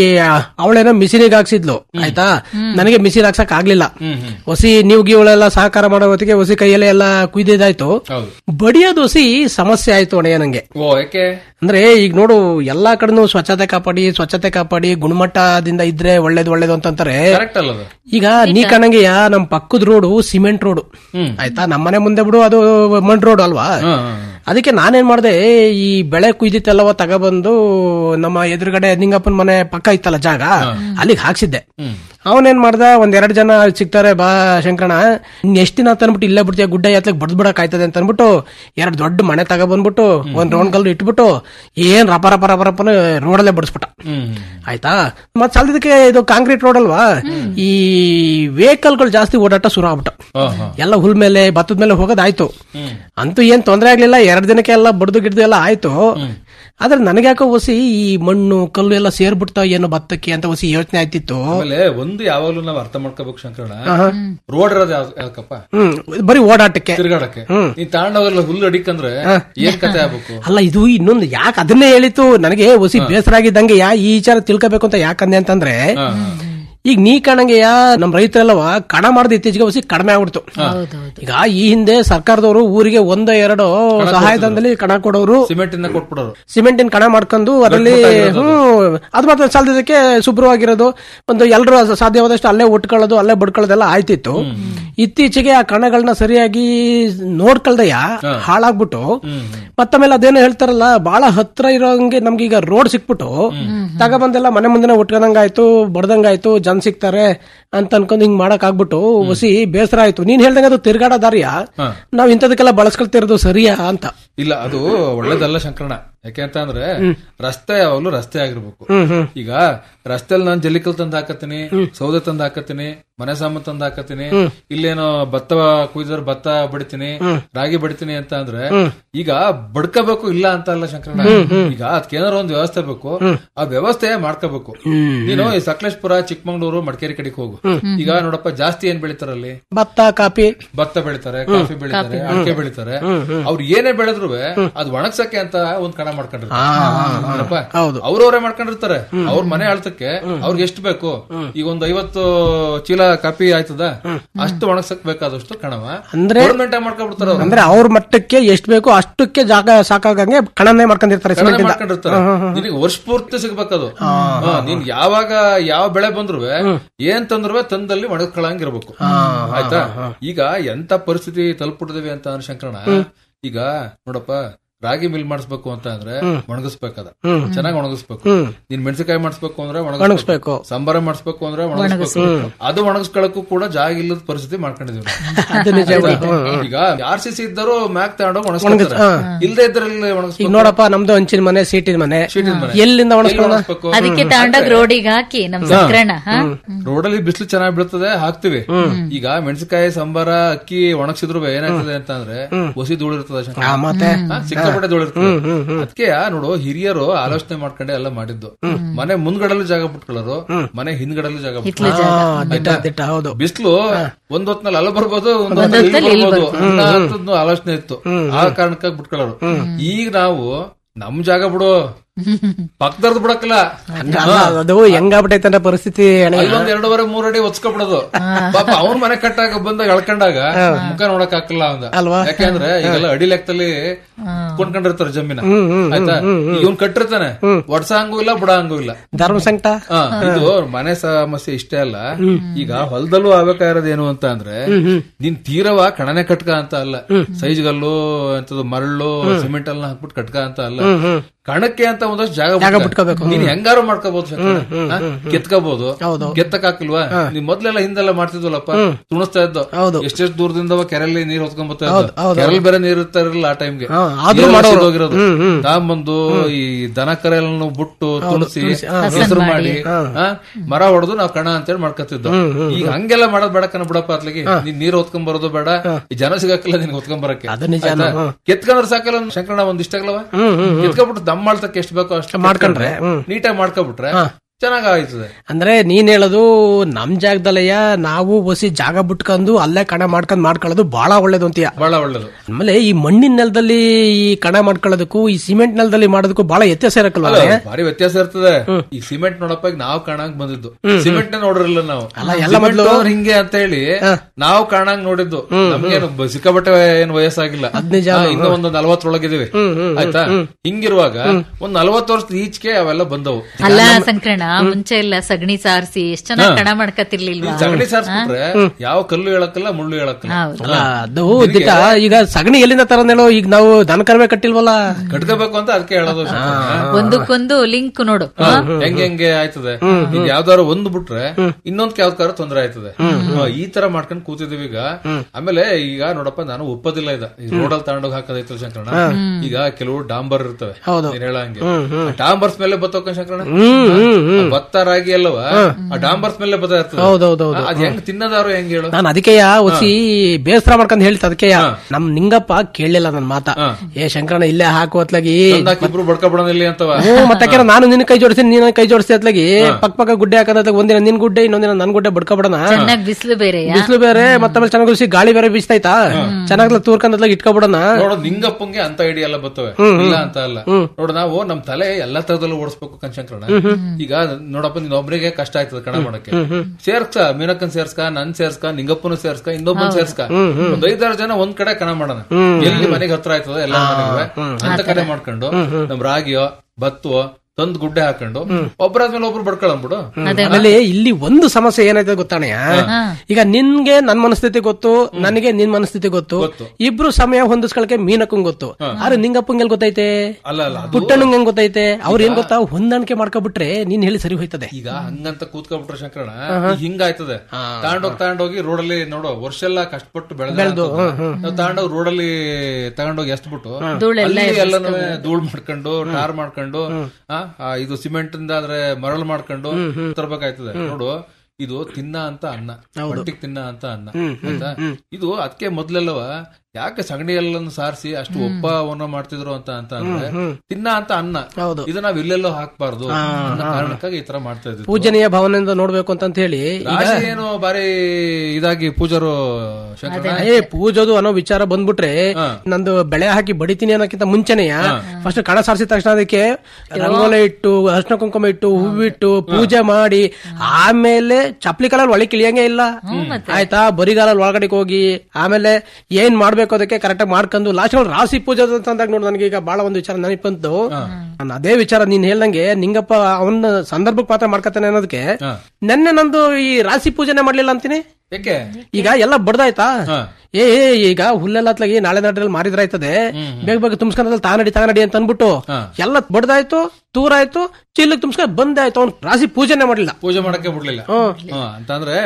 ಅವಳೇನೋ ಮಿಸಿನಿಗೆ ಹಾಕ್ಸಿದ್ಲು ಆಯ್ತಾ ನನಗೆ ಮಿಸಿನ್ ಹಾಕ್ಸಕ್ ಆಗ್ಲಿಲ್ಲ ಹೊಸಿ ನೀವು ಗೀವಳೆಲ್ಲ ಸಹಕಾರ ಮಾಡೋ ಹೊತ್ತಿಗೆ ಹೊಸಿ ಕೈಯಲ್ಲಿ ಎಲ್ಲ ಕುಯ್ದಿದ್ದಾಯ್ತು ಹೌದು ಬಡಿಯೋದು ಹೊಸಿ ಸಮಸ್ಯೆ ಆಯ್ತು ಅಣೆಯ ನಂಗೆ ಓ ಯಾಕೆ ಅಂದ್ರೆ ಈಗ ನೋಡು ಎಲ್ಲಾ ಕಡೆನೂ ಸ್ವಚ್ಛತೆ ಕಾಪಾಡಿ ಸ್ವಚ್ಛತೆ ಕಾಪಾಡಿ ಗುಣಮಟ್ಟದಿಂದ ಇದ್ರೆ ಒಳ್ಳೇದು ಒಳ್ಳೇದು ಅಂತಂತಾರೆ ಕರೆಕ್ಟ್ ಅಲ್ಲ ಅದು ಈಗ ನೀ ಕಣಂಗೆಯ ನಮ್ ಪಕ್ಕದ ರೋಡು ಸಿಮೆಂಟ್ ರೋಡ್ ಆಯ್ತಾ ನಮ್ಮನೆ ಮುಂದೆ ಬಿಡು ಅದು ಮಣ್ ರೋಡ್ ಅಲ್ವಾ ಹಾ ಹಾ ಅದಕ್ಕೆ ನಾನೇನ್ ಮಾಡ್ದೆ ಈ ಬೆಳೆ ಕುಯ್ದಿತ್ತೆಲ್ಲವ ತಗೊಬಂದು ನಮ್ಮ ಎದುರುಗಡೆ ನಿಂಗಪ್ಪನ ಮನೆ ಪಕ್ಕ ಇತ್ತಲ್ಲ ಜಾಗ ಅಲ್ಲಿಗೆ ಹಾಕ್ಸಿದ್ದೆ ಅವನೇನ್ ಮಾಡ್ದ ಒಂದ್ ಎರಡ್ ಜನ ಸಿಗ್ತಾರೆ ಬಾ ಶಂಕರಣ ಇನ್ ಎಷ್ಟ್ ದಿನ ಅಂತ ಅನ್ಬಿಟ್ಟು ಇಲ್ಲೇ ಬಿಡ್ತೀಯ ಗುಡ್ಡ ಎತ್ತಕ್ ಬಡ್ದ್ ಬಿಡಕ್ ಆಯ್ತದೆ ಅಂತ ಅನ್ಬಿಟ್ಟು ಎರಡ್ ದೊಡ್ಡ ಮನೆ ತಗೊಬಂದ್ಬಿಟ್ಟು ಒಂದ್ ರೌಂಡ್ ಕಲ್ಲು ಇಟ್ಬಿಟ್ಟು ಏನ್ ರಪ ರಪ ರಪ ರಪನ ರೋಡಲ್ಲೇ ಬಡಿಸ್ಬಿಟ್ಟ ಹ್ಮ್ ಆಯ್ತಾ ಮತ್ ಸಲ್ದಕ್ಕೆ ಇದು ಕಾಂಕ್ರೀಟ್ ರೋಡ್ ಅಲ್ವಾ ಈ ವೆಹಿಕಲ್ಗಳು ಜಾಸ್ತಿ ಓಡಾಟ ಶುರು ಆಗ್ಬಿಟ್ಟು ಹಾ ಹಾ ಎಲ್ಲ ಹುಲ್ ಮೇಲೆ ಭತ್ತದ ಮೇಲೆ ಹೋಗೋದಾಯ್ತು ಅಂತೂ ಏನ್ ತೊಂದರೆ ಆಗ್ಲಿಲ್ಲ ಎರಡ್ ದಿನಕ್ಕೆ ಎಲ್ಲ ಬಡ್ದು ಗಿಡ್ದು ಎಲ್ಲ ಆಯ್ತು ಆದ್ರೆ ನನಗೆ ಯಾಕೋ ಹೊಸಿ ಈ ಮಣ್ಣು ಕಲ್ಲು ಎಲ್ಲ ಸೇರ್ಬಿಡ್ತಾವ ಏನೋ ಭತ್ತಕ್ಕೆ ಅಂತ ಹೊಸಿ ಯೋಚನೆ ಆಯ್ತಿತ್ತು ಆಮೇಲೆ ಒಂದು ಯಾವಾಗ್ಲೂ ನಾವು ಅರ್ಥ ಮಾಡ್ಕೋಬೇಕು ಶಂಕರಣ ರೋಡ್ ಇರೋದು ಯಾವ್- ಯಾಕಪ್ಪ ಹ್ಮ್ ಬರೀ ಓಡಾಟಕ್ಕೆ ತಿರ್ಗಾಡಕ್ಕೆ ನೀನ್ ತಾಂಡೋಗಲ್ಲ ಹುಲ್ಲು ಅಡಿಕಂದ್ರೆ ಏನ್ ಕತೆ ಆಗ್ಬೇಕು ಅಲ್ಲ ಇದು ಇನ್ನೊಂದು ಯಾಕೆ ಅದನ್ನೇ ಹೇಳಿತ್ತು ನನಗೆ ಹೊಸಿ ಬೇಸರ ಆಗಿದ್ದಂಗೆ ಯಾ ಈ ವಿಚಾರ ತಿಳ್ಕೊಬೇಕು ಅಂತ ಯಾಕಂದೆ ಅಂತಂದ್ರೆ ಹಾ, ಈಗ ನೀ ಕಣಂಗೆ ಯಾ ನಮ್ ರೈತರೆಲ್ಲವ ಕಣ ಮಾಡದ ಇತ್ತೀಚೆಗೆ ಹೊಸಿ ಕಡಿಮೆ ಆಗ್ಬಿಡ್ತು ಹೌದೌದು ಈಗ ಈ ಹಿಂದೆ ಸರ್ಕಾರದವರು ಊರಿಗೆ ಒಂದೋ ಎರಡೋ ಸಹಾಯಧನದಲ್ಲಿ ಕಣ ಕೊಡೋರು ಸಿಮೆಂಟ್ ಇಂದ ಕೊಟ್ಬಿಡೋರು ಸಿಮೆಂಟಿನ ಕಣ ಮಾಡ್ಕೊಂಡು ಅದರಲ್ಲಿ ಹ್ಮ್ ಅದು ಮಾತ್ರ ಸಾಲದಕ್ಕೆ ಶುಭ್ರವಾಗಿರೋದು ಒಂದು ಎಲ್ಲರೂ ಸಾಧ್ಯವಾದಷ್ಟು ಅಲ್ಲೇ ಉಟ್ಕೊಳ್ಳೋದು ಅಲ್ಲೇ ಬಡ್ಕೊಳ್ಳೋದೆಲ್ಲ ಆಯ್ತಿತ್ತು ಇತ್ತೀಚೆಗೆ ಆ ಕಣಗಳನ್ನ ಸರಿಯಾಗಿ ನೋಡ್ಕೊಳ್ದಯ್ಯ ಹಾಳಾಗ್ಬಿಟ್ಟು ಮತ್ತಮೇಲೆ ಅದೇನೋ ಹೇಳ್ತಾರಲ್ಲ ಬಹಳ ಹತ್ರ ಇರೋಂಗೆ ನಮ್ಗೆ ಈಗ ರೋಡ್ ಸಿಕ್ಬಿಟ್ಟು ತಗೊಬಂದೆಲ್ಲ ಮನೆ ಮುಂದೆ ಉಟ್ಕೊಂಡಂಗಾಯ್ತು ಬಡ್ದಂಗಾಯ್ತು ಜನ ಸಿಗ್ತಾರೆ ಅಂತ ಅನ್ಕೊಂಡು ಹಿಂಗ್ ಮಾಡಕ್ ಆಗ್ಬಿಟ್ಟು ಹೊಸಿ ಬೇಸರ ಆಯ್ತು ನೀನ್ ಹೇಳ್ದಂಗೆ ಅದು ತಿರ್ಗಾಡೋ ದಾರಿಯ ನಾವ್ ಇಂಥದಕ್ಕೆಲ್ಲ ಬಳಸ್ಕೊಳ್ತಿರೋದು ಸರಿಯಾ ಅಂತ ಇಲ್ಲ ಅದು ಒಳ್ಳೇದಲ್ಲ ಶಂಕರಣ ಯಾಕೆ ಅಂತ ಅಂದ್ರೆ ರಸ್ತೆ ಯಾವಾಗ್ಲೂ ರಸ್ತೆ ಆಗಿರ್ಬೇಕು ಈಗ ರಸ್ತೆಯಲ್ಲಿ ನಾನು ಜಲ್ಲಿಕಲ್ ತಂದು ಹಾಕತ್ತೀನಿ ಸೌದೆ ತಂದು ಹಾಕತ್ತೀನಿ ಮನೆ ಸಾಮಾನು ತಂದು ಹಾಕತ್ತೀನಿ ಇಲ್ಲೇನೋ ಭತ್ತ ಕುಯ್ದ್ರೆ ಭತ್ತ ಬಡಿತೀನಿ ರಾಗಿ ಬಡಿತೀನಿ ಅಂತ ಅಂದ್ರೆ ಈಗ ಬಡ್ಕೋಬೇಕು ಇಲ್ಲ ಅಂತ ಅಲ್ಲ ಶಂಕರಣ್ಣ ಈಗ ಅದಕ್ಕೇನಾದ್ರು ಒಂದು ವ್ಯವಸ್ಥೆ ಬೇಕು ಆ ವ್ಯವಸ್ಥೆ ಮಾಡ್ಕೋಬೇಕು ನೀನು ಈ ಸಕಲೇಶ್ಪುರ ಚಿಕ್ಕಮಂಗ್ಳೂರು ಮಡಿಕೇರಿ ಕಡೆಗೆ ಹೋಗು ಈಗ ನೋಡಪ್ಪ ಜಾಸ್ತಿ ಏನ್ ಬೆಳಿತಾರಲ್ಲಿ ಭತ್ತ ಕಾಪಿ ಭತ್ತ ಬೆಳಿತಾರೆ ಕಾಫಿ ಬೆಳಿತಾರೆ ಅಡಿಕೆ ಬೆಳಿತಾರೆ ಅವ್ರು ಏನೇ ಬೆಳೆದ್ರು ಅದ್ ಒಣಗ್ಸಕ್ಕೆ ಅಂತ ಒಂದ್ ಕಣ ಮಾಡ್ಕೊಂಡಿರ್ತಾರೆ ಹೌದು. ಅವ್ರವ್ರೇ ಮಾಡ್ಕೊಂಡಿರ್ತಾರೆ ಅವ್ರ ಮನೆ ಅಳ್ತಕ್ಕೆ ಅವ್ರಿಗೆ ಎಷ್ಟು ಬೇಕು ಈಗ ಒಂದ್ ಐವತ್ತು ಚೀಲ ಕಾಫಿ ಆಯ್ತದ ಅಷ್ಟು ಒಣಗ್ಸಕ್ ಬೇಕಾದಷ್ಟು ಕಣವ ಅಂದ್ರೆ- ಗೌರ್ಮೆಂಟ್ ಮಾಡ್ಕೊಂಡ್ಬಿಡ್ತಾರ ಅವ್ರು ಅಂದ್ರೆ ಅವ್ರ ಮಟ್ಟಕ್ಕೆ ಎಷ್ಟು ಬೇಕೋ ಅಷ್ಟಕ್ಕೆ ಜಾಗ ಸಾಕಾಗಂಗೆ ಕಣನೆ ಮಾಡ್ಕೊಂಡಿರ್ತಾರೆ ಕಣ ಸಿಮೆಂಟ್ ಇಂದ ಮಾಡ್ಕೊಂಡಿರ್ತಾರೆ ನಿನಗೆ ವರ್ಷ ಪೂರ್ತಿ ಸಿಗ್ಬೇಕದು ಹಾ, ನೀನ್ ಯಾವಾಗ ಯಾವ ಬೆಳೆ ಬಂದ್ರು ಏನ್ ತಂದ್ರು ತಂದಲ್ಲಿ ಒಣಗ್ಕೊಳ್ಳಂಗಿರ್ಬೇಕು ಆಯ್ತಾ ಈಗ ಎಂತ ಪರಿಸ್ಥಿತಿ ತಲುಪಿಟ್ಟಿದೀವಿ ಅಂತ ಅಂದ್ರೆ ಶಂಕರಣ ಈಗ ನೋಡಪ್ಪ ರಾಗಿ ಮಿಲ್ ಮಾಡಿಸ್ಬೇಕು ಅಂತ ಅಂದ್ರೆ ಒಣಗಿಸ್ಬೇಕದ ಚೆನ್ನಾಗಿ ಒಣಗಿಸ್ಬೇಕು ನೀನ್ ಮೆಣಸಿನಕಾಯಿ ಮಾಡಿಸ್ಬೇಕು ಅಂದ್ರೆ ಒಣಗಿಸ್ಬೇಕು ಒಣಗಿಸ್ಬೇಕು. ಸಂಬಾರ ಮಾಡಿಸ್ಬೇಕು ಅಂದ್ರೆ ಒಣಗಿಸ್ಬೇಕು ಅದು ಒಣಗಿಸ್ಕೊಳಕ್ಕೂ ಕೂಡ ಜಾಗ ಇಲ್ಲದ ಪರಿಸ್ಥಿತಿ ಮಾಡ್ಕೊಂಡಿದೀವಿ ನಾವು. ಅದು ನಿಜ ಬಿಡು. ಈಗ ಆರ್ ಸಿ ಸಿ ಇದ್ದರು ಮ್ಯಾಕ್ ತಗೊಂಡೋಗಿ ಒಣಗಿಸ್ತಾರೆ ಇಲ್ದೇ ಇದ್ರಲ್ಲಿ ಈಗ ಒಣಗಿಸ್ಬೇಕು ನೋಡಪ್ಪ ನಮ್ದು ಹಂಚಿನ ಮನೆ ಸೀಟಿನ ಮನೆ ಶೀಟಿನ ಮನೆ. ಎಲ್ಲಿಂದ ಎಲ್ಲಿ ಒಣಸ್ಕೊಳ್ಳೋಣ ಒಣಗಿಸ್ಬೇಕು? ಅದಕ್ಕೆ ತಾಂಡಾಗ ರೋಡಿಗೆ ಹಾಕಿ ನಮ್ ಸಂಕ್ರಣ ಹಾ ರೋಡಲ್ಲಿ ಬಿಸಿಲು ಚೆನ್ನಾಗಿ ಬೀಳ್ತದೆ ಹಾಕ್ತಿವಿ ಈಗ ಮೆಣಸಿನಕಾಯಿ ಸಂಬಾರ ಅಕ್ಕಿ ಒಣಗಿಸಿದ್ರು ಏನಾಗ್ತದೆ ಅಂತ ಅಂದ್ರೆ ಹೊಸಿ ಧೂಳು ಇರ್ತದೆ ಶಂಕರ. ಆ, ಮತ್ತೆ ಹಾ, ಸಿಕ್ಕಾಪಟ್ಟೆ ಸಿಕ್ಕಾಪಟ್ಟೆ ಧೂಳು ಇರ್ತದೆ ಅದಕ್ಕೆ ನೋಡು ಹಿರಿಯರು ಆಲೋಚನೆ ಮಾಡ್ಕೊಂಡೆ ಎಲ್ಲ ಮಾಡಿದ್ದು ಮನೆ ಮುಂದ್ಗಡಲ್ಲೂ ಜಾಗ ಬಿಟ್ಕೊಳ್ಳೋರು ಮನೆ ಹಿಂದ್ಗಡಲ್ಲೂ ಜಾಗ ಬಿಟ್ಕೊಳ್ಳೋರು. ಆ, ದಿಟ್ಟ ದಿಟ್ಟ ಹೌದು ಬಿಸ್ಲು ಒಂದ್ ಹೊತ್ನಲ್ಲಿ ಅಲ್ಲ ಬರ್ಬೋದು ಒಂದ್ ಹೊತ್ನಲ್ಲಿ ಇಲ್ಲಿ ಬರ್ಬೋದು ಅನ್ನೋ ಅಂಥದ್ದು ಆಲೋಚನೆ ಇತ್ತು ಆ ಕಾರಣಕ್ಕಾಗಿ ಬಿಟ್ಕೊಳ್ಳೋರು ಈಗ ನಾವು ನಮ್ ಜಾಗ ಬಿಡು ಪಕ್ಕದವ್ರದ್ದು ಬಿಡಕ್ಕಲ್ಲ ಅಲ್ಲ, ಅದು ಹೆಂಗಾಗ್ಬಿಟ್ಟೈತೆ ಅಂದ್ರೆ ಪರಿಸ್ಥಿತಿ ಅಣ್ಣ. ಅಲ್ಲೊಂದ್ ಎರಡೂವರೆ ಮೂರ್ ಅಡಿ ಒಚ್ಕೊಬಿಡೋದು ಪಾಪ ಅವ್ನ ಮನೆ ಕಟ್ಟಾಗ ಬಂದಾಗ ಎಳ್ಕೊಂಡಾಗ ಮುಖ ನೋಡಕ್ ಹಾಕಲ್ಲ ಅವಂದ ಅಲ್ವಾ? ಯಾಕಂದ್ರೆ ಈಗೆಲ್ಲ ಅಡಿ ಲೆಕ್ಕದಲ್ಲಿ ಕೊಂಡ್ಕೊಂಡಿರ್ತಾರೆ ಜಮೀನ ಆಯ್ತಾ ಇವ್ನ್ ಕಟ್ಟಿರ್ತಾನೆ ಒಡ್ಸಂಗೂ ಇಲ್ಲ ಬಿಡಂಗೂ ಇಲ್ಲ ಧರ್ಮ ಸಂಕಟ ಆ, ಇದು ಮನೆ ಸಮಸ್ಯೆ ಇಷ್ಟೇ ಅಲ್ಲ ಈಗ ಹೊಲದಲ್ಲೂ ಆಗ್ಬೇಕಾಗಿರೋದು ಏನು ಅಂತ ಅಂದ್ರೆ ನೀನ್ ತೀರವ ಕಣನೆ ಕಟ್ಕ ಅಂತ ಅಲ್ಲ ಸೈಜ್ಗಲ್ಲು ಎಂತದು ಮರಳು ಸಿಮೆಂಟ್ ಎಲ್ಲ ಹಾಕ್ಬಿಟ್ಟು ಕಟ್ಕ ಅಂತ ಅಲ್ಲ ಕಣಕ್ಕೆ ಅಂತ ಒಂದಷ್ಟು ಜಾಗ ಬಿಟ್ಕೋಬೇಕು ನೀನ್ ಹೆಂಗಾರು ಮಾಡ್ಕೋಬಹುದು ಕೆತ್ಕೋಬಹುದು ಕೆತ್ತಕ್ ಹಾಕಿಲ್ವಾ ನೀವ್ ಮೊದ್ಲೆಲ್ಲ ಹಿಂದೆಲ್ಲ ಮಾಡ್ತಿದ್ವಲ್ಲಪ್ಪ ತುಣಿಸ್ತಾ ಇದ್ದು ಹೌದು. ಎಷ್ಟೆಷ್ಟು ದೂರದಿಂದ ಕೆರೆಯಲ್ಲಿ ನೀರ್ ಹೊತ್ಕೊಂಡ್ ಬರ್ತಾ ಹೌದು, ಇದ್ದು ಹೌದು. ಕೆರೆಲ್ ಬೇರೆ ನೀರ್ ಇರ್ತಾ ಇರಲಿಲ್ಲ ಆ ಟೈಮ್ಗೆ ಆದ್ರೂ ಮಾಡೋರು. ಹೋಗಿರೋದು ತಗೊಂಬಂದು ಈ ದನ ಕರೆ ಎಲ್ಲ ಬಿಟ್ಟು ತುಳಸಿ ಹೆಸರು ಮಾಡಿ ಆ, ಮರ ಹೊಡೆದು ನಾವ್ ಕಣ ಅಂತೇಳಿ ಮಾಡ್ಕೊತಿದ್ದು ಈಗ ಹಂಗೆಲ್ಲ ಮಾಡೋದ್ ಬೇಡ ಕಣ ಬಿಡಪ್ಪ ಅತ್ಲಿಗೆ ನೀನ್ ನೀರ್ ಹೊತ್ಕೊಂಡ್ ಬರೋದು ಬೇಡ ಈ ಜನ ಸಿಗಕ್ಕಿಲ್ಲ ನಿನ್ಗೆ ಹೊತ್ಕೊಂಡ್ ಬರಕ್ಕೆ ಅದು ನಿಜಾನು, ಆಯ್ತಾ? ಹ್ಮ್. ಕೆತ್ಕೊಂಡ್ರೆ ಸಾಕಲ್ಲ ಒಂದ್ ಶಂಕರಣ ಒಂದ್ ಇಷ್ಟಾಗಲ್ಲವ ಕೆತ್ಕೊಬಿಟ್ಟು ದಮ್ ಮಾಡ್ತಕ್ಕೆ ಎಷ್ಟು ಬೇಕೋ ಅಷ್ಟು ಮಾಡ್ಕೊಂಡ್ರೆ, ಹ್ಮ್. ನೀಟಾಗಿ ಮಾಡ್ಕೊಬಿಟ್ರೆ ಚೆನ್ನಾಗ್ ಆಯ್ತದೆ ಅಂದ್ರೆ ನೀನ್ ಹೇಳೋದು ನಮ್ ಜಾಗದಲ್ಲಯ್ಯ ನಾವು ಒಸಿ ಜಾಗ ಬಿಟ್ಕೊಂಡು ಅಲ್ಲೇ ಕಣ ಮಾಡ್ಕೊಂಡ್ ಮಾಡ್ಕೊಳ್ಳೋದು ಬಹಳ ಒಳ್ಳೇದು ಅಂತೀಯ ಬಹಳ ಒಳ್ಳೇದು ಆಮೇಲೆ ಈ ಮಣ್ಣಿನ ನೆಲದಲ್ಲಿ ಈ ಕಣ ಮಾಡ್ಕೊಳ್ಳೋದಕ್ಕೂ ಈ ಸಿಮೆಂಟ್ ನೆಲದಲ್ಲಿ ಮಾಡೋದಕ್ಕೂ ಬಹಳ ವ್ಯತ್ಯಾಸ ಇರಕ್ಕಲ್ವಾ ಅಲ್ಲ, ಭಾರಿ ವ್ಯತ್ಯಾಸ ಇರ್ತದೆ ಈ ಸಿಮೆಂಟ್ ನೋಡಪ್ಪ ಈಗ ನಾವು ಕಾಣಂಗ್ ಬಂದಿದ್ದು ಸಿಮೆಂಟ್ ನೋಡಿರಲಿಲ್ಲ ನಾವು ಎಲ್ಲ ಸಿಮೆಂಟ್ ಮೊದ್ಲು- ಅವ್ರು ಹಿಂಗೆ ಅಂತ ಹೇಳಿ ನಾವು ಕಾಣಂಗ್ ನೋಡಿದ್ದು ನಮ್ಗೇನು ಬ- ಸಿಕ್ಕಾಪಟ್ಟೆ ಏನ್ ವಯಸ್ಸಾಗಿಲ್ಲ ನಿಜ. ಹಾ, ಇನ್ನೂ ಒಂದು ನಲವತ್ತರೊಳಗಿದೀವಿ ಆಯ್ತಾ ಹಿಂಗಿರುವಾಗ ಒಂದ್ ನಲವತ್ತು ವರ್ಷದ ಈಚೆಗೆ ಅವೆಲ್ಲ ಬಂದವು ಅಲ್ಲ ಸಂಕ್ರಣ ಮುಂಚೆ ಎಲ್ಲ ಸಗಣಿ ಸಾರಿಸಿ ಎಷ್ಟ್ ಚೆನ್ನಾಗ್ ಕಣ ಮಾಡ್ಕತಿರ್ಲಿಲ್ವಾ ಸಗಣಿ ಸಾರಿಸ್ಬಿಟ್ರೆ ಯಾವ ಕಲ್ಲು ಹೇಳಕ್ಕಲ್ಲ ಮುಳ್ಳು ಹೇಳಕ್ಕಲ್ಲ ಹೌದು ಅಲ್ಲ, ಅದು ದಿಟ ಈಗ ಸಗಣಿ ಎಲ್ಲಿಂದ ತರೋದೇಳೋ ಈಗ ನಾವು ದನ ಕರ್ಮೆ ಕಟ್ಟಿಲ್ವಲ್ಲ ಕಟ್ಕೋಬೇಕು ಅಂತ ಅದಕ್ಕೆ ಹೇಳೋದು ಒಂದಕ್ಕೊಂದು ಲಿಂಕ್ ನೋಡು ಹಾ, ಹೆಂಗೆ ಹೆಂಗೆ ಆಯ್ತದೆ ಈಗ ಯಾವ್ದಾರು ಒಂದ್ ಬಿಟ್ರೆ ಇನ್ನೊಂದ್ ಯಾವ್ದಾರು ತೊಂದ್ರೆ ಆಯ್ತದೆ ಹಾ, ಈ ತರ ಮಾಡ್ಕೊಂಡ್ ಕೂತಿದೀವಿ ಈಗ ಆಮೇಲೆ ಈಗ ನೋಡಪ್ಪ ನಾನು ಒಪ್ಪೋದಿಲ್ಲ ಇದ ಈ ರೋಡಲ್ಲಿ ತಗೊಂಡೋಗಿ ಹಾಕೋದೈತಲ್ಲ ಶಂಕರಣ ಈಗ ಕೆಲವು ಡಾಂಬರ್ ಇರ್ತವೆ ಹೌದು. ನೀನ್ ಹೇಳಂಗೆ ಆ ಡಾಂಬರ್ಸ್ ಮೇಲೆ ಬತ್ತೋಕ ಶಂಕರಣ ಹ್ಮ್ ಹ್ಮ್ ಹ್ಮ್ ಆ ಭತ್ತ ರಾಗಿ ಅಲ್ಲವ ಆ ಡಾಂಬರ್ಸ್ ಮೇಲೆ ಬತ್ತ ಇರ್ತದೆ ಹೌದೌದೌದು. ಆ, ಅದ್ ಹೆಂಗ್ ತಿನ್ನದಾರು ಹೆಂಗ್ ಹೇಳು ನಾನು ಅದಕ್ಕೆಯ ಒಸಿ ಬೇಸರ ಮಾಡ್ಕೊಂಡ್ ಹೇಳ್ತ ಅದಕ್ಕೆಯ ನಮ್ ನಿಂಗಪ್ಪ ಕೇಳಲಿಲ್ಲ ನನ್ ಮಾತ ಏ ಶಂಕರಣ್ಣ ಇಲ್ಲೇ ಹಾಕು ಅತ್ಲಾಗಿ ತಂದಾಕ್ ಇಬ್ರು ಬಡ್ಕೊಬಿಡೋಣ ಇಲ್ಲಿ ಅಂತವ ಹ್ಮ್ ಮತ್ತೆ ನಾನು ನಿನ್ನ ಕೈ ಜೋಡಿಸ್ತೀನಿ ನೀನ್ ಕೈ ಜೋಡಿಸಿ ಅತ್ಲಾಗಿ ಪಕ್ಕ ಪಕ್ಕ ಗುಡ್ಡೆ ಹಾಕೋದ್ ಒಂದಿನ ನಿನ್ ಗುಡ್ಡೆ ಇನ್ನೊಂದಿನ ನನ್ ಗುಡ್ಡೆ ಬಡ್ಕೊಬಿಡೋಣ ಚೆನ್ನಾಗ್ ಬಿಸಿಲು ಬೇರೆ ಬಿಸಿಲು ಬೇರೆ ಮತ್ತೊಮ್ಮೆ ಚೆನ್ನಾಗಿ ಉಸಿ ಗಾಳಿ ಬೇರೆ ಬೀಸ್ತಾಯ್ತಾ ಚೆನ್ನಾಗಿ ತೂರ್ಕೊಂಡ್ ಇಟ್ಕೊಬಿಡೋಣ ನೋಡು ನಿಂಗಪ್ಪಂಗೆ ಅಂತ ಐಡಿಯಾ ಎಲ್ಲ ಬರ್ತವೆ ಇಲ್ಲ ಅಂತ ಅಲ್ಲ ನೋಡು ನಾವು ನಮ್ ತಲೆ ಎಲ್ಲಾ ತರದಲ್ಲೂ ಓಡಿಸ್ಬೇಕು ಕನ್ಶಂಕರಣ ಈಗ ನೋಡಪ್ಪ ನೀನ್ ಒಬ್ರಿಗೆ ಕಷ್ಟ ಆಯ್ತದ ಕಣ ಮಾಡಕ್ಕೆ ಸೇರ್ಸ್ಕ ಮೀನಕ್ಕನ್ ಸೇರ್ಸ್ಕ ನನ್ ಸೇರ್ಸ್ಕ ನಿಂಗಪ್ಪನು ಸೇರ್ಸ್ಕ ಇನ್ನೊಬ್ಬನ್ ಸೇರ್ಸ್ಕ ಒಂದ್ ಐದಾರು ಜನ ಒಂದ್ ಕಡೆ ಕಣ ಮಾಡೋಣ ಎಲ್ಲಿ ಮನೆಗೆ ಹತ್ರ ಆಯ್ತದ ಎಲ್ಲ ಮನೆಗೆ ಅಂತ ಕಡೆ ಮಾಡ್ಕೊಂಡು ನಮ್ ರಾಗಿಯೋ ಭತ್ತವೋ ತಂದ್ ಗುಡ್ಡೆ ಹಾಕೊಂಡು ಒಬ್ಬರಾದ್ಮೇಲೆ ಒಬ್ರು ಬಡ್ಕೊಳಂಬಿಡು ಆಮೇಲೆ ಇಲ್ಲಿ ಒಂದು ಸಮಸ್ಯೆ ಏನಾಯ್ತದೆ ಗೊತ್ತಾಣಯ್ಯ ಈಗ ನಿನ್ಗೆ ನನ್ ಮನಸ್ಥಿತಿ ಗೊತ್ತು ನನಗೆ ನಿನ್ ಮನಸ್ಥಿತಿ ಗೊತ್ತು ಇಬ್ರು ಸಮಯ ಹೊಂದಿಸ್ಕೊಳಕ್ಕೆ ಮೀನಕ್ಕಂಗ್ ಗೊತ್ತು ಆದ್ರೆ ನಿಂಗಪ್ಪಂಗೆ ಎಲ್ ಗೊತ್ತೈತೆ ಅಲ್ಲ ಅಲ್ಲ ಅದು ಪುಟ್ಟಣ್ಣಂಗ್ ಹೆಂಗ್ ಗೊತ್ತೈತೆ ಅವ್ರ ಏನ್ ಗೊತ್ತಾ ಹೊಂದಾಣಿಕೆ ಮಾಡ್ಕೊಬಿಟ್ರೆ ನೀನ್ ಹೇಳಿ ಸರಿ ಹೋಯ್ತದೆ ಈಗ ಹಂಗಂತ ಕೂತ್ಕೊಂಡ್ಬಿಟ್ರೆ ಶಂಕರಣ ಈಗ ಹಿಂಗಾಯ್ತದೆ ತಗೊಂಡೋಗಿ ತಗೊಂಡೋಗಿ ರೋಡಲ್ಲಿ ನೋಡು ವರ್ಷ ಎಲ್ಲ ಕಷ್ಟಪಟ್ಟು ಬೆಳೆದು ನಾವು ತಗೊಂಡೋಗಿ ರೋಡಲ್ಲಿ ತಗೊಂಡೋಗಿ ಎಸ್ಬಿಟ್ಟು ಧೂಳೆಲ್ಲ ಅಲ್ಲಿ ಎಲ್ಲಾನು ಧೂಳ್ ಮಾಡ್ಕೊಂಡು ಟಾರ್ ಮಾಡ್ಕೊಂಡು ಆ, ಆ, ಇದು ಸಿಮೆಂಟ್ ಇಂದ ಆದ್ರೆ ಮರಳು ಮಾಡ್ಕೊಂಡು ತರಬೇಕಾಯ್ತದೆ ನೋಡು ಇದು ತಿನ್ನ ಅಂತ ಅನ್ನ ಹೊಟ್ಟಿಗೆ ತಿನ್ನ ಅಂತ ಅನ್ನ ಆಯ್ತಾ ಇದು ಅದಕ್ಕೆ ಮೊದ್ಲೆಲ್ಲವ ಯಾಕೆ ಸಗಣಿ ಎಲ್ಲನ್ನು ಸಾರಿಸಿ ಅಷ್ಟು ಒಪ್ಪವನ್ನ ಮಾಡ್ತಿದ್ರು ಅಂತ ಅಂತ ಅಂದ್ರೆ ತಿನ್ನ ಅಂತ ಅನ್ನ ಹೌದು. ಇದು ನಾವ್ ಎಲ್ಲೆಲ್ಲೋ ಹಾಕ್ಬಾರ್ದು ಅನ್ನೋ ಕಾರಣಕ್ಕಾಗಿ ಈ ತರ ಮಾಡ್ತಾ ಇದ್ವಿ ಪೂಜನೀಯ ಭಾವನೆಯಿಂದ ನೋಡ್ಬೇಕು ಅಂತ ಹೇಳಿ ರಾಶಿ ಏನು ಬಾರಿ ಇದಾಗಿ ಪೂಜಾರು ಶಂಕರಣ್ಣ ಏ ಪೂಜೋದು ಅನ್ನೋ ವಿಚಾರ ಬಂದ್ಬಿಟ್ರೆ ನಂದು ಬೆಳೆ ಹಾಕಿ ಬಡಿತೀನಿ ಅನ್ನೋಕ್ಕಿಂತ ಮುಂಚೆನೆಯ ಫಸ್ಟ್ ಕಣ ಸಾರಿಸಿದ ತಕ್ಷಣ ಅದಕ್ಕೆ ರಂಗೋಲೆ ಇಟ್ಟು ಅರ್ಶನ ಕುಂಕುಮ ಇಟ್ಟು ಹೂವಿಟ್ಟು ಪೂಜೆ ಮಾಡಿ ಆಮೇಲೆ ಚಪ್ಲಿ ಕಾಲಲ್ಲಿ ಒಳಗೆ ಇಳಿಯಂಗೆ ಇಲ್ಲ ಆಯ್ತಾ ಬರಿಗಾಲಲ್ಲಿ ಒಳಗಡೆ ಹೋಗಿ ಆಮೇಲೆ ಏನ್ ಮಾಡ್ಬೇಕು ಅದಕ್ಕೆ ಕರೆಕ್ಟ್ ಆಗಿ ಮಾಡ್ಕೊಂಡು ಲಾಸ್ಟ್ ರಾಶಿ ಪೂಜೆ ಅಂತ ಅಂದಾಗ ನೋಡಿ ನನಗೆ ಈಗ ಬಹಳ ಒಂದು ವಿಚಾರ ನನಗೆ ಬಂತು ನಾನು ಅದೇ ವಿಚಾರ ನೀನ್ ಹೇಳ್ದಂಗೆ ನಿಂಗಪ್ಪ ಅವನ ಸಂದರ್ಭಕ್ಕೆ ಮಾತ್ರ ಮಾಡ್ಕತಾನೆ ಅನ್ನೋದಕ್ಕೆ ನೆನ್ನೆ ನಂದು ಈ ರಾಶಿ ಪೂಜೆನೆ ಮಾಡ್ಲಿಲ್ಲ ಅಂತೀನಿ ಯಾಕೆ ಈಗ ಎಲ್ಲ ಬಡ್ದಾಯ್ತಾ ಏ ಏ, ಈಗ ಹುಲ್ಲೆಲ್ಲ ಅತ್ಲಾಗಿ ನಾಳೆ ನಾಡ್ರಲ್ಲಿ ಮಾರಿದ್ರಾಯ್ತದೆ ಬೇಗ ಬೇಗ ತುಂಬಿಸ್ಕೊಂಡ್ರಲ್ಲಿ ತಾನಡಿ ತಾನಡಿ ಅಂತ ಅನ್ಬಿಟ್ಟು ಎಲ್ಲ ಬಡ್ದಾಯ್ತು ತೂರಾಯ್ತು ಚೀಲಕ್ ತುಂಬಿಸ್ಕೊಂಡ್ ಬಂದಾಯ್ತು ಅವ್ನು ರಾಶಿ ಪೂಜೆನೆ ಮಾಡ್ಲಿಲ್ಲ ಪೂಜೆ ಮಾಡಕ್ಕೆ ಬಿಡ್ಲಿಲ್ಲ ಹ್ಮ್, ಅಂತಂದ್ರೆ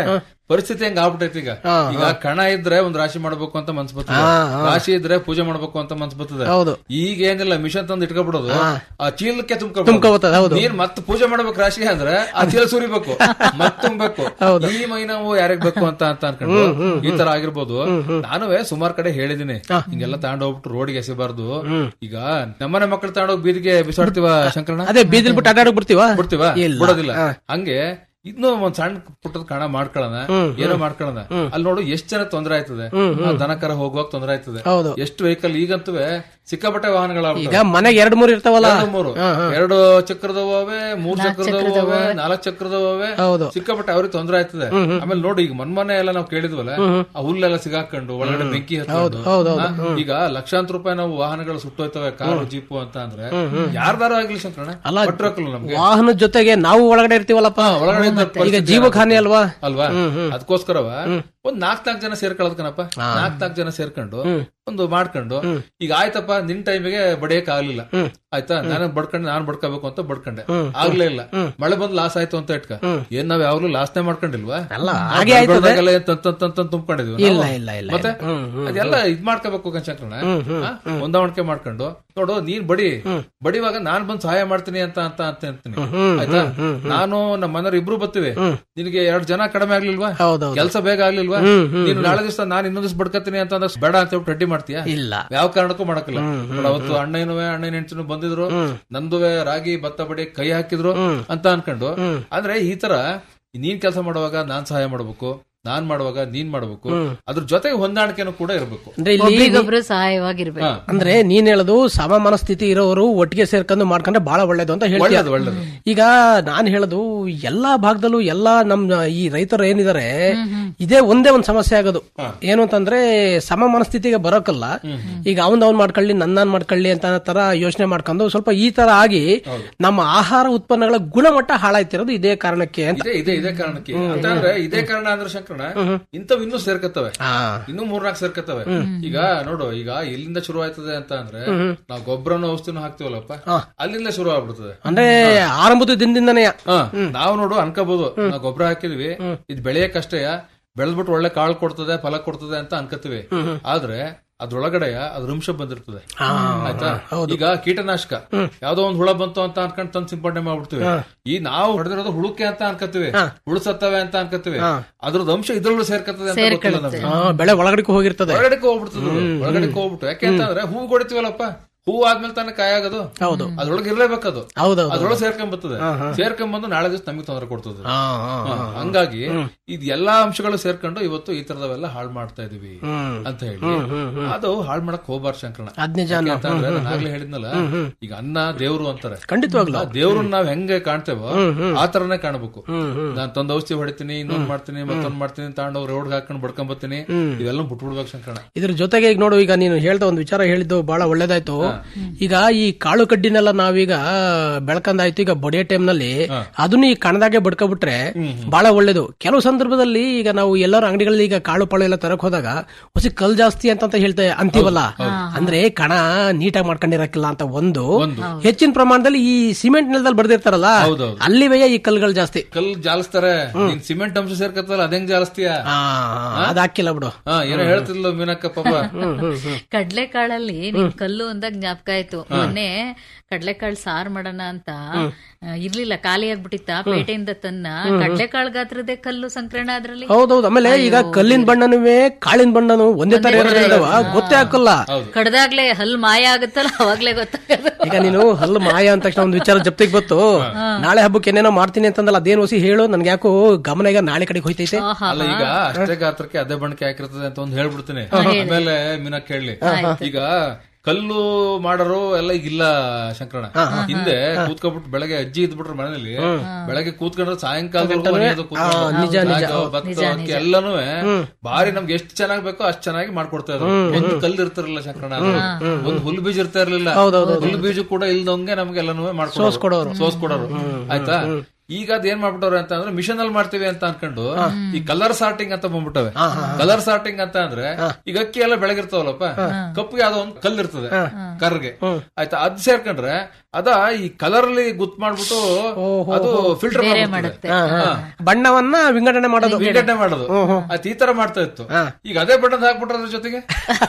ಪರಿಸ್ಥಿತಿ ಹೆಂಗ್ ಆಗ್ಬಿಟ್ಟೈತಿ ಈಗ ಈಗ ಕಣ ಇದ್ರೆ ಒಂದ್ ರಾಶಿ ಮಾಡ್ಬೇಕು ಅಂತ ಮನ್ಸ್ ಬರ್ತದೆ ರಾಶಿ ಇದ್ರೆ ಪೂಜೆ ಮಾಡ್ಬೇಕು ಅಂತ ಮನ್ಸ್ ಬರ್ತದೆ ಹೌದು. ಈಗ ಏನಿಲ್ಲ ಮಿಷನ್ ತಂದು ಇಟ್ಕೊಬಿಡೋದು ಆ ಚೀಲಕ್ಕೆ ತುಂಬ್ಕೊಬಿಡ್ತದೆ, ಹೌದು. ನೀನ್ ಮತ್ತೆ ಪೂಜೆ ಮಾಡ್ಬೇಕು ರಾಶಿ ಅಂದ್ರೆ ಆ ಚೀಲ ಸುರಿಬೇಕು ಮತ್ ತುಂಬಬೇಕು ಈ ಮೈ ನಾವು ಯಾರಿಗ್ ಬೇಕು ಅಂತ ಅಂತ ಅನ್ಕೊಂಡು ಈ ತರ ಆಗಿರ್ಬೋದು ನಾನು ಸುಮಾರು ಕಡೆ ಹೇಳಿದೀನಿ ಹಿಂಗೆಲ್ಲ ತಗೊಂಡ್ ಹೋಗ್ಬಿಟ್ಟು ರೋಡ್ಗೆ ಎಸಿಬಾರ್ದು ಈಗ ನಮ್ಮನೆ ಮಕ್ಕಳು ತಗೊಂಡೋಗಿ ಬೀದಿಗೆ ಬಿಸಾಡ್ತೀವ ಶಂಕರಣ್ಣ ಅದೇ ಬೀದಿಲ್ ಬಿಟ್ಟು ಅಡ್ಡಾಡಕ್ ಬಿಡ್ತೀವ ಬಿಡ್ತೀವ ಇಲ್ಲ. ಬಿಡೋದಿಲ್ಲ ಹಂಗೆ ಇನ್ನು ಒಂದ್ ಸಣ್ಣ ಪುಟ್ಟದ ಕಣ ಮಾಡ್ಕೊಳ್ಳೋಣ ಏನೋ ಮಾಡ್ಕೊಳ್ಳೋಣ ಅಲ್ಲಿ ನೋಡು ಎಷ್ಟ್ ಜನ ತೊಂದ್ರೆ ಆಯ್ತದೆ ಆ ದನ ಕರ ಹೋಗುವಾಗ ತೊಂದ್ರೆ ಆಯ್ತದೆ ಹೌದು. ಎಷ್ಟು ವೆಹಿಕಲ್ ಈಗಂತೂ ಸಿಕ್ಕಾಪಟ್ಟೆ ವಾಹನಗಳ ಈಗ ಮನೆಗೆ ಎರಡ್ ಮೂರ್ ಇರ್ತಾವಲ್ಲ ಮೂರು ಎರಡು ಚಕ್ರದವೇ ಮೂರ್ ಚಕ್ರದವೇ ನಾಲ್ಕ್ ಚಕ್ರದವೇ ಹೌದು. ಸಿಕ್ಕಾಪಟ್ಟೆ ಅವ್ರಿಗೆ ತೊಂದ್ರೆ ಆಯ್ತದೆ ಆಮೇಲೆ ನೋಡಿ ಈಗ ಮೊನ್ನೆ ಎಲ್ಲ ನಾವು ಕೇಳಿದ್ವಲ್ಲ ಆ ಹುಲ್ಲೆಲ್ಲ ಸಿಗಾಕೊಂಡು ಒಳಗಡೆ ಬೆಂಕಿ ಹತ್ಕೊಂಡು ಹೌದು, ಆ, ಈಗ ಲಕ್ಷಾಂತರ ರೂಪಾಯಿ ನಾವು ವಾಹನಗಳು ಸುಟ್ಟೋಯ್ತವೆ ಕಾರು ಜೀಪು ಅಂತ ಅಂದ್ರೆ ಯಾರ್ದಾರು ಆಗ್ಲಿ ಶಂಕರಣ ಪಟ್ರಕ್ಕಲ್ಲ ನಮ್ಗೆ ವಾಹನದ ಜೊತೆಗೆ ನಾವು ಒಳಗಡೆ ಇರ್ತೀವಲ್ಲಪ್ಪ ಒಳಗಡೆ ಇದ್ದ ಈಗ ಪರಿಸ್ಥಿತಿ ಜೀವಕ್ಕೆ ಹಾನಿ ಅಲ್ವಾ ಅಲ್ವಾ ಅದಕ್ಕೋಸ್ಕರವ ಒಂದ್ ನಾಲ್ಕ್ ನಾಲ್ಕು ಜನ ಸೇರ್ಕೊಳ್ಳೋದ್ ಕಣಪ್ಪ ನಾಲ್ಕ್ ನಾಲ್ಕು ಜನ ಸೇರ್ಕೊಂಡು ಒಂದು ಮಾಡ್ಕೊಂಡು ಈಗ ಆಯ್ತಪ್ಪ ನಿನ್ ಟೈಮಿಗೆ ಬಡಿಯಕ್ ಆಗ್ಲಿಲ್ಲ ಆಯ್ತಾ ನಾನು ಬಡ್ಕೊಂಡೆ ನಾನ್ ಬಡ್ಕೋಬೇಕು ಅಂತ ಬಡ್ಕೊಂಡೆ ಆಗ್ಲೇ ಇಲ್ಲ ಮಳೆ ಬಂದ್ ಲಾಸ್ ಆಯ್ತು ಅಂತ ಇಟ್ಕ ಏನ್ ನಾವ್ ಯಾವಾಗ್ಲೂ ಲಾಸ್ನೇ ಮಾಡ್ಕೊಂಡಿಲ್ವಾ ಅಲ್ಲ, ಹಾಗೆ ಆಯ್ತದೆ. ಬೆಳ್ದಾಗೆಲ್ಲ ಏನ್ ತಂದ್ ತಂದ್ ತಂದ್ ತಂದ್ ತುಂಬ್ಕೊಂಡಿದ್ವಿ ನಾವು. ಇಲ್ಲ, ಇಲ್ಲ, ಇಲ್ಲ, ಮತ್ತೆ ಅದೆಲ್ಲ ಇದ್ ಮಾಡ್ಕೋಬೇಕು ಕನ್ಶಂಕರಣ ಹೊಂದಾವಣಿಕೆ ಮಾಡ್ಕೊಂಡು ನೋಡು ನೀನ್ ಬಡಿ ಬಡಿವಾಗ ನಾನ್ ಬಂದ್ ಸಹಾಯ ಮಾಡ್ತೀನಿ ಅಂತ ಅಂತ ಅಂತ ಅಂತೀನಿ ಆಯ್ತಾ ನಾನು ನಮ್ಮ ಮನೆಯವ್ರು ಇಬ್ರು ಬರ್ತೀವಿ ನಿನಗೆ ಎರಡ್ ಜನ ಕಡಿಮೆ ಆಗ್ಲಿಲ್ವಾ ಹೌದೌದು. ಕೆಲಸ ಬೇಗ ಆಗ್ಲಿಲ್ವಾ ನೀನು ನಾಳೆ ದಿವಸ ನಾನ್ ಇನ್ನೊಂದ್ ದಿವಸ ಬಡ್ಕತೀನಿ ಅಂತ ಅಂದಾಗ ಬೇಡ ಅಂತ ಹೇಳ್ಬಿಟ್ಟು ರೆಡಿ ಮಾಡ್ತೀಯಾ ಇಲ್ಲ. ಯಾವ ಕಾರಣಕ್ಕೂ ಮಾಡಕ್ಕಿಲ್ಲ ನೋಡು, ಅವತ್ತು ಅಣ್ಣನುವೆ ಅಣ್ಣನ ಹೆಂಡತಿನೂ ಬಂದಿದ್ರು ನಂದುವೆ ರಾಗಿ ಭತ್ತ ಬಡಿ ಕೈ ಹಾಕಿದ್ರು ಅಂತ ಅನ್ಕೊಂಡು ಅಂದ್ರೆ ಈ ತರ ನೀನ್ ಕೆಲಸ ಮಾಡುವಾಗ ನಾನ್ ಸಹಾಯ ಮಾಡ್ಬೇಕು ನಾನ್ ಮಾಡುವಾಗ ನೀನ್ ಮಾಡ್ಬೇಕು ಅದ್ರ ಜೊತೆಗೆ ಹೊಂದಾಣಿಕೆನೂ ಕೂಡ ಇರ್ಬೇಕು ಅಂದ್ರೆ ಇಲ್ಲಿ ಒಬ್ರಿಗೊಬ್ರು ಸಹಾಯವಾಗಿರ್ಬೇಕು ಅಂದ್ರೆ ನೀನ್ ಹೇಳೋದು ಸಮ ಮನಸ್ಥಿತಿ ಇರೋರು ಒಟ್ಟಿಗೆ ಸೇರ್ಕೊಂಡು ಮಾಡ್ಕೊಂಡ್ರೆ ಬಹಳ ಒಳ್ಳೇದು ಅಂತ ಹೇಳ್ತೀಯ ಒಳ್ಳೇದು ಒಳ್ಳೇದು ಈಗ ನಾನ್ ಹೇಳೋದು ಎಲ್ಲಾ ಭಾಗದಲ್ಲೂ ಎಲ್ಲಾ ನಮ್ ಈ ರೈತರು ಏನಿದ್ದಾರೆ ಇದೇ ಒಂದೇ ಒಂದ್ ಸಮಸ್ಯೆ ಆಗೋದು ಏನು ಅಂತಂದ್ರೆ ಸಮ ಮನಸ್ಥಿತಿಗೆ ಬರೋಕಲ್ಲ ಈಗ ಅವನ್ ಅವ್ನ್ ಮಾಡ್ಕೊಳ್ಳಿ ನನ್ನಾನ್ ಮಾಡ್ಕೊಳ್ಳಿ ಅಂತ ತರ ಯೋಚನೆ ಮಾಡ್ಕೊಂಡು ಸ್ವಲ್ಪ ಈ ತರ ಆಗಿ ನಮ್ಮ ಆಹಾರ ಉತ್ಪನ್ನಗಳ ಗುಣಮಟ್ಟ ಹಾಳಾಯ್ತಿರೋದು ಇದೇ ಕಾರಣಕ್ಕೆ ಅಂತ ಇದೇ ಇದೇ ಇದೇ ಕಾರಣಕ್ಕೆ ಅಂತ ಅಂದ್ರೆ ಇದೇ ಕಾರಣ ಅಂದ್ರೆ ಶಂಕರಣ ಇಂಥವ್ ಇನ್ನೂ ಸೇರ್ಕತ್ತವೆ ಆ, ಇನ್ನೂ ಮೂರ್ನಾಲ್ಕು ಸೇರ್ಕತ್ತವೆ ಈಗ ನೋಡು ಈಗ ಎಲ್ಲಿಂದ ಶುರು ಆಯ್ತದೆ ಅಂತ ಅಂದ್ರೆ ನಾವು ಗೊಬ್ಬರನ ಔಷಧಿನೂ ಹಾಕ್ತಿವಲ್ಲಪ್ಪ ಅಲ್ಲಿಂದ ಶುರು ಆಗ್ಬಿಡ್ತದೆ ಅಂದ್ರೆ ಆರಂಭದ ದಿನದಿಂದನೇ ಹ, ನಾವು ನೋಡು ಅನ್ಕೋಬಹುದು ನಾವು ಗೊಬ್ಬರ ಹಾಕಿದ್ವಿ ಇದು ಬೆಳೆಯಕ್ಕಷ್ಟೇ ಬೆಳೆದ್ಬಿಟ್ಟು ಒಳ್ಳೆ ಕಾಳು ಕೊಡ್ತದೆ ಫಲ ಕೊಡ್ತದೆ ಅಂತ ಅನ್ಕೋತೀವಿ ಆದ್ರೆ ಅದ್ರೊಳಗಡೆ ಅದ್ರ ಅಂಶ ಬಂದಿರ್ತದೆ ಆಯ್ತಾ ಈಗ ಕೀಟನಾಶಕ ಯಾವ್ದೋ ಒಂದ್ ಹುಳ ಬಂತು ಅಂತ ಅನ್ಕೊಂಡ್ ತಂದ್ ಸಿಂಪಡಣೆ ಮಾಡ್ಬಿಡ್ತೀವಿ ಈ ನಾವು ಹೊಡೆದಿರೋದು ಹುಳುಕೆ ಅಂತ ಅನ್ಕೋತೀವಿ ಹುಳು ಸತ್ತವೆ ಅಂತ ಅನ್ಕೋತೀವಿ ಅದ್ರದ್ದು ಅಂಶ ಇದ್ರಲ್ಲೂ ಸೇರ್ಕತ್ತದೆ ಅಂತ ಗೊತ್ತಿಲ್ಲ ನಮ್ಗೆ ಆ, ಬೆಳೆ ಒಳಗಡೆ ಹೋಗಿರ್ತದೆ ಒಳಗಡೆ ಹೋಗ್ಬಿಡ್ತದೆ ಒಳಗಡೆ ಹೋಗ್ಬಿಟ್ಟು ಯಾಕೆ ಅಂತಂದ್ರೆ ಹೂ ಕೊಡ್ತೀವಲ್ಲಪ್ಪ ಹೂ ಆದ್ಮೇಲೆ ತಾನೇ ಕಾಯಾಗೋದು ಹೌದು. ಅದ್ರೊಳಗೆ ಇರ್ಲೇಬೇಕದು ಹೌದೌದು. ಅದ್ರೊಳಗೆ ಸೇರ್ಕೊಂಡ್ ಬರ್ತದೆ ಸೇರ್ಕೊಂಡ್ ಬಂದು ನಾಳೆ ದಿವಸ ನಮಗೆ ತೊಂದರೆ ಕೊಡ್ತದೆ ಆ, ಆ, ಹ, ಹಂಗಾಗಿ ಇದು ಎಲ್ಲಾ ಅಂಶಗಳು ಸೇರ್ಕೊಂಡು ಇವತ್ತು ಈ ತರದವೆಲ್ಲ ಹಾಳು ಮಾಡ್ತಾ ಇದೀವಿ ಅಂತ ಹೇಳಿ ಅದು ಹಾಳು ಮಾಡಕ್ ಹೋಗ್ಬಾರ್ದು ಶಂಕರಣ ಅದ್ ನಿಜ ಯಾಕೆ ಅಂತಂದ್ರೆ ನಾನು ಆಗ್ಲೇ ಹೇಳಿದ್ನಲ್ಲ ಈಗ ಅನ್ನ ದೇವ್ರು ಅಂತಾರೆ ಖಂಡಿತವಾಗ್ಲು ಆ ದೇವ್ರನ್ನ ನಾವ್ ಹೆಂಗೆ ಕಾಣ್ತೇವೋ ಆ ತರನೇ ಕಾಣಬೇಕು ನಾನ್ ತಂದ್ ಔಷಧಿ ಹೊಡಿತೀನಿ ಇನ್ನೊಂದ್ ಮಾಡ್ತೀನಿ ಮತ್ತೊಂದ್ ಮಾಡ್ತೀನಿ ತಗೊಂಡೋಗಿ ರೋಡ್ ಹಾಕೊಂಡ್ ಬಡ್ಕೊಂಡ್ ಬರ್ತೀನಿ ಇವೆಲ್ಲ ಬಿಟ್ಬಿಡ್ಬೇಕು ಶಂಕರಣ ಇದ್ರ ಜೊತೆಗೆ ಈಗ ನೋಡು ಈಗ ನೀನು ಹೇಳ್ದ ಒಂದು ವಿಚಾರ ಹೇಳಿದ್ದು ಬಹಳ ಒಳ್ಳೇದಾಯ್ತು ಈಗ ಈ ಕಾಳು ಕಡ್ಡಿನೆಲ್ಲ ನಾವೀಗ ಬೆಳ್ಕಂದಾಯ್ತು ಈಗ ಬಡಿಯೋ ಟೈಮ್ ನಲ್ಲಿ ಅದನ್ನ ಈ ಕಣದಾಗೆ ಬಡ್ಕೊಬಿಟ್ರೆ ಬಹಳ ಒಳ್ಳೇದು ಕೆಲವು ಸಂದರ್ಭದಲ್ಲಿ ಈಗ ನಾವು ಎಲ್ಲರೂ ಅಂಗಡಿಗಳಲ್ಲಿ ಈಗ ಕಾಳು ಪಾಳು ಎಲ್ಲ ತರಕ್ ಹೋದಾಗ ಹೊಸಿ ಕಲ್ ಜಾಸ್ತಿ ಅಂತ ಹೇಳ್ತೇವೆ ಅಂತೀವಲ್ಲ ಅಂದ್ರೆ ಕಣ ನೀಟಾಗಿ ಮಾಡ್ಕೊಂಡಿರಕ್ಕಿಲ್ಲ ಅಂತ ಒಂದು ಹೆಚ್ಚಿನ ಪ್ರಮಾಣದಲ್ಲಿ ಈ ಸಿಮೆಂಟ್ ನೆಲದಲ್ಲಿ ಬರ್ದಿರ್ತಾರಲ್ಲ ಹೌದೌದು. ಅಲ್ಲಿವೆಯ ಈ ಕಲ್ಗಳು ಜಾಸ್ತಿ ಕಲ್ ಜಾಲಿಸ್ತಾರೆ ನೀನ್ ಸಿಮೆಂಟ್ ಅಂಶ ಸೇರ್ಕತ್ತಲ್ಲ ಅದ್ ಹೆಂಗ್ ಜಾಲಿಸ್ತೀಯ ಆ, ಅದ್ ಹಾಕಿಲ್ಲ ಬಿಡು ಹಾ ಏನೋ ಹೇಳ್ತಿದ್ಲು ಮೀನಕ್ಕ ಪಾಪ ಕಡ್ಲೆಕಾಳಲ್ಲಿ ನಿಮ್ ಕಲ್ಲು ಅಂದಾಗ ಜ್ಞಾಪಕ ಆಯ್ತು ಮೊನ್ನೆ ಕಡ್ಲೆಕಾಳು ಸಾರ್ ಮಾಡೋಣ ಅಂತ ಆ, ಇರ್ಲಿಲ್ಲ ಖಾಲಿ ಆಗ್ಬಿಟ್ಟಿತ್ತ ಪೇಟೆಯಿಂದ ತನ್ನ ಕಡ್ಲೆಕಾಳು ಗಾತ್ರದೇ ಕಲ್ಲು ಸಂಕ್ರಣ ಅದ್ರಲ್ಲಿ ಹೌದೌದು ಆಮೇಲೆ ಈಗ ಕಲ್ಲಿನ ಬಣ್ಣನುವೆ ಕಾಳಿನ ಬಣ್ಣನು ಒಂದೇ ತರ ಇರೋದ್ರಿಂದ ಗೊತ್ತೇ ಹಾಕಲ್ಲ ಕಡ್ದಾಗ್ಲೇ ಹಲ್ ಮಾಯ ಆಗುತ್ತಲ್ಲ ಅವಾಗ್ಲೇ ಗೊತ್ತಾಗದು ಈಗ ನೀನು ಹಲ್ಲು ಮಾಯ ಅಂತ ತಕ್ಷಣ ಒಂದು ವಿಚಾರ ಜಪ್ತಿಗೆ ಗೊತ್ತು ನಾಳೆ ಹಬ್ಬಕ್ಕೆ ಏನೇನೋ ಮಾಡ್ತೀನಿ ಅಂತಂದಲ್ಲ ಅದೇನು ಹೊಸಿ ಹೇಳು ನನ್ಗೆ ಯಾಕೋ ಗಮನ ಈಗ ನಾಳೆ ಕಡೆಗೆ ಹೋಯ್ತೈತೆ ಅಲ್ಲ ಈಗ ಅಷ್ಟೇ ಗಾತ್ರಕ್ಕೆ ಅದೇ ಬಣ್ಣಕ್ಕೆ ಹಾಕಿರ್ತದೆ ಅಂತ ಒಂದು ಹೇಳ್ಬಿಡ್ತೀನಿ ಆಮೇಲೆ ಮೀನಕ್ ಕೇಳಿ ಈಗ ಕಲ್ಲು ಮಾಡೋರು ಎಲ್ಲ ಈಗ ಇಲ್ಲ ಶಂಕರಣ ಹಿಂದೆ ಕೂತ್ಕೊಂಡ್ಬಿಟ್ಟು ಬೆಳಗ್ಗೆ ಅಜ್ಜಿ ಇದ್ಬಿಟ್ರು ಮನೆಯಲ್ಲಿ ಬೆಳಗ್ಗೆ ಕೂತ್ಕೊಂಡ್ರೆ ಸಾಯಂಕಾಲ ಎಲ್ಲಾನು ಬಾರಿ ನಮ್ಗೆ ಎಷ್ಟು ಚೆನ್ನಾಗ್ ಬೇಕೋ ಅಷ್ಟ್ ಚೆನ್ನಾಗಿ ಮಾಡ್ಕೊಡ್ತಾ ಇದ್ರು ಒಂದು ಕಲ್ಲು ಇರ್ತಿರ್ಲಿಲ್ಲ ಶಂಕರಣ ಒಂದು ಹುಲ್ ಬೀಜ ಇರ್ತಾ ಇರ್ಲಿಲ್ಲ ಹುಲ್ ಬೀಜ ಕೂಡ ಇಲ್ದಂಗೆ ನಮ್ಗೆ ಎಲ್ಲಾನು ಮಾಡ್ಕೊಡೋರು ಸೋಸ್ ಕೊಡೋರು ಆಯ್ತಾ ಈಗ ಅದ್ ಏನ್ ಮಾಡ್ಬಿಟ್ಟವ್ರೆ ಅಂತ ಅಂದ್ರೆ ಮಿಷನ್ ಅಲ್ಲಿ ಮಾಡ್ತೀವಿ ಅಂತ ಅನ್ಕೊಂಡು ಈ ಕಲರ್ ಸಾರ್ಟಿಂಗ್ ಅಂತ ಬಂದ್ಬಿಟ್ಟವೆ ಕಲರ್ ಸಾರ್ಟಿಂಗ್ ಅಂತ ಅಂದ್ರೆ ಈಗ ಅಕ್ಕಿ ಎಲ್ಲ ಬೆಳಗಿರ್ತಾವಲ್ಲಪ್ಪ ಕಪ್ಪಿಗೆ ಯಾವ್ದೋ ಒಂದು ಕಲ್ಲು ಇರ್ತದೆ ಕರ್ಗೆ ಆಯ್ತಾ ಅದ್ ಸೇರ್ಕೊಂಡ್ರೆ ಅದ ಈ ಕಲರ್ ಅಲ್ಲಿ ಗುತ್ ಮಾಡ್ಬಿಟ್ಟು ಅದು ಫಿಲ್ಟರ್ ಬೇರೆ ಮಾಡುತ್ತೆ ಹಾ, ಹಾ. ಬಣ್ಣವನ್ನ ವಿಂಗಡಣೆ ಮಾಡೋದು ವಿಂಗಡಣೆ ಮಾಡೋದು ಅದ್ ಈ ತರ ಮಾಡ್ತಾ ಇತ್ತು ಈಗ ಅದೇ ಬಣ್ಣದ ಹಾಕ್ಬಿಟ್ರೆ ಅದ್ರ ಜೊತೆಗೆ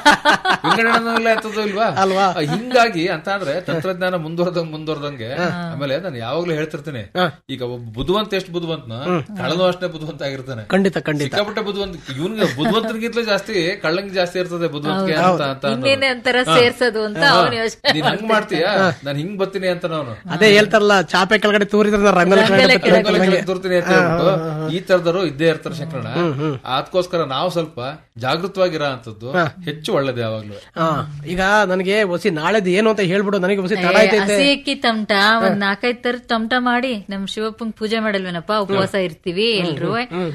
ವಿಂಗಡಣೆ ಆಗ್ತದೋ ಇಲ್ವಾ ಅಲ್ವಾ? ಆ, ಹಿಂಗಾಗಿ ಅಂತ ಅಂದ್ರೆ ತಂತ್ರಜ್ಞಾನ ಮುಂದುವರೆದಂಗ್ ಮುಂದುವರೆದಂಗೆ ಆಮೇಲೆ ನಾನು ಯಾವಾಗ್ಲೂ ಹೇಳ್ತಿರ್ತೀನಿ ಈಗ ಒಬ್ಬ ಬುದ್ಧಿವಂತ ಎಷ್ಟು ಬುದ್ಧಿವಂತನ ಕಳ್ಳನು ಅಷ್ಟೇ ಬುದ್ಧಿವಂತ ಆಗಿರ್ತಾನೆ ಖಂಡಿತ ಖಂಡಿತ ಸಿಕ್ಕಾಪಟ್ಟೆ ಬುದ್ಧಿವಂತ ಇವನ್ಗೆ ಬುದ್ಧಿವಂತನಿಗಿಂತಲೂ ಜಾಸ್ತಿ ಕಳ್ಳಂಗ್ ಜಾಸ್ತಿ ಇರ್ತದೆ ಬುದ್ಧಿವಂತಿಕೆ ಅಂತ ಅಂತ ಅನ್ನೋದು. ಇನ್ನೇನೆ ಅಂತಾರ ಸೇರ್ಸೋದು ಅಂತ ಹಾ. ಅವನು ಯೋಚನೆ ನೀನ್ ಹಂಗ್ ಮಾಡ್ತೀಯಾ ನಾನ್ ಹಿಂಗ್ ಬರ್ತೀನಿ ಅಂತ ನಾನು ಅದೇ ಹೇಳ್ತಾರಲ್ಲ ಚಾಪೆ ಕೆಳಗಡೆ ತೂರಿದ್ರೆ ನಾನ್ ರಂಗೋಲಿ ಕೆಳಗಡೆ ರಂಗೋಲಿ ಕೆಳಗೆ ತೋರ್ತೀನಿ ಅಂತ ಹೇಳ್ಬಿಟ್ಟು ಈ ತರದವರು ಇದ್ದೇ ಇರ್ತಾರೆ ಶಂಕರಣ ಅದಕ್ಕೋಸ್ಕರ ನಾವು ಸ್ವಲ್ಪ ಜಾಗೃತವಾಗಿರೋ ಅಂತದ್ದು ಹೆಚ್ಚು ಒಳ್ಳೇದು ಯಾವಾಗ್ಲೂ ಹಾ ಈಗ ನನಗೆ ಒಸಿ ನಾಳೆದು ಏನು ಅಂತ ಹೇಳ್ಬಿಡು ನನಗೆ ಒಸಿ ತಡ ಆಯ್ತೈತೆ ಹಸಿ ಅಕ್ಕಿ ತಮಟ ಒಂದ್ ನಾಲ್ಕೈದ್ ತರ ತಮಟ ಮಾಡಿ ನಮ್ ಶಿವಪ್ಪಂಗ್ ಪೂಜೆ ಮಾಡಲ್ವೇನಪ್ಪ ಉಪವಾಸ ಇರ್ತೀವಿ ಎಲ್ರು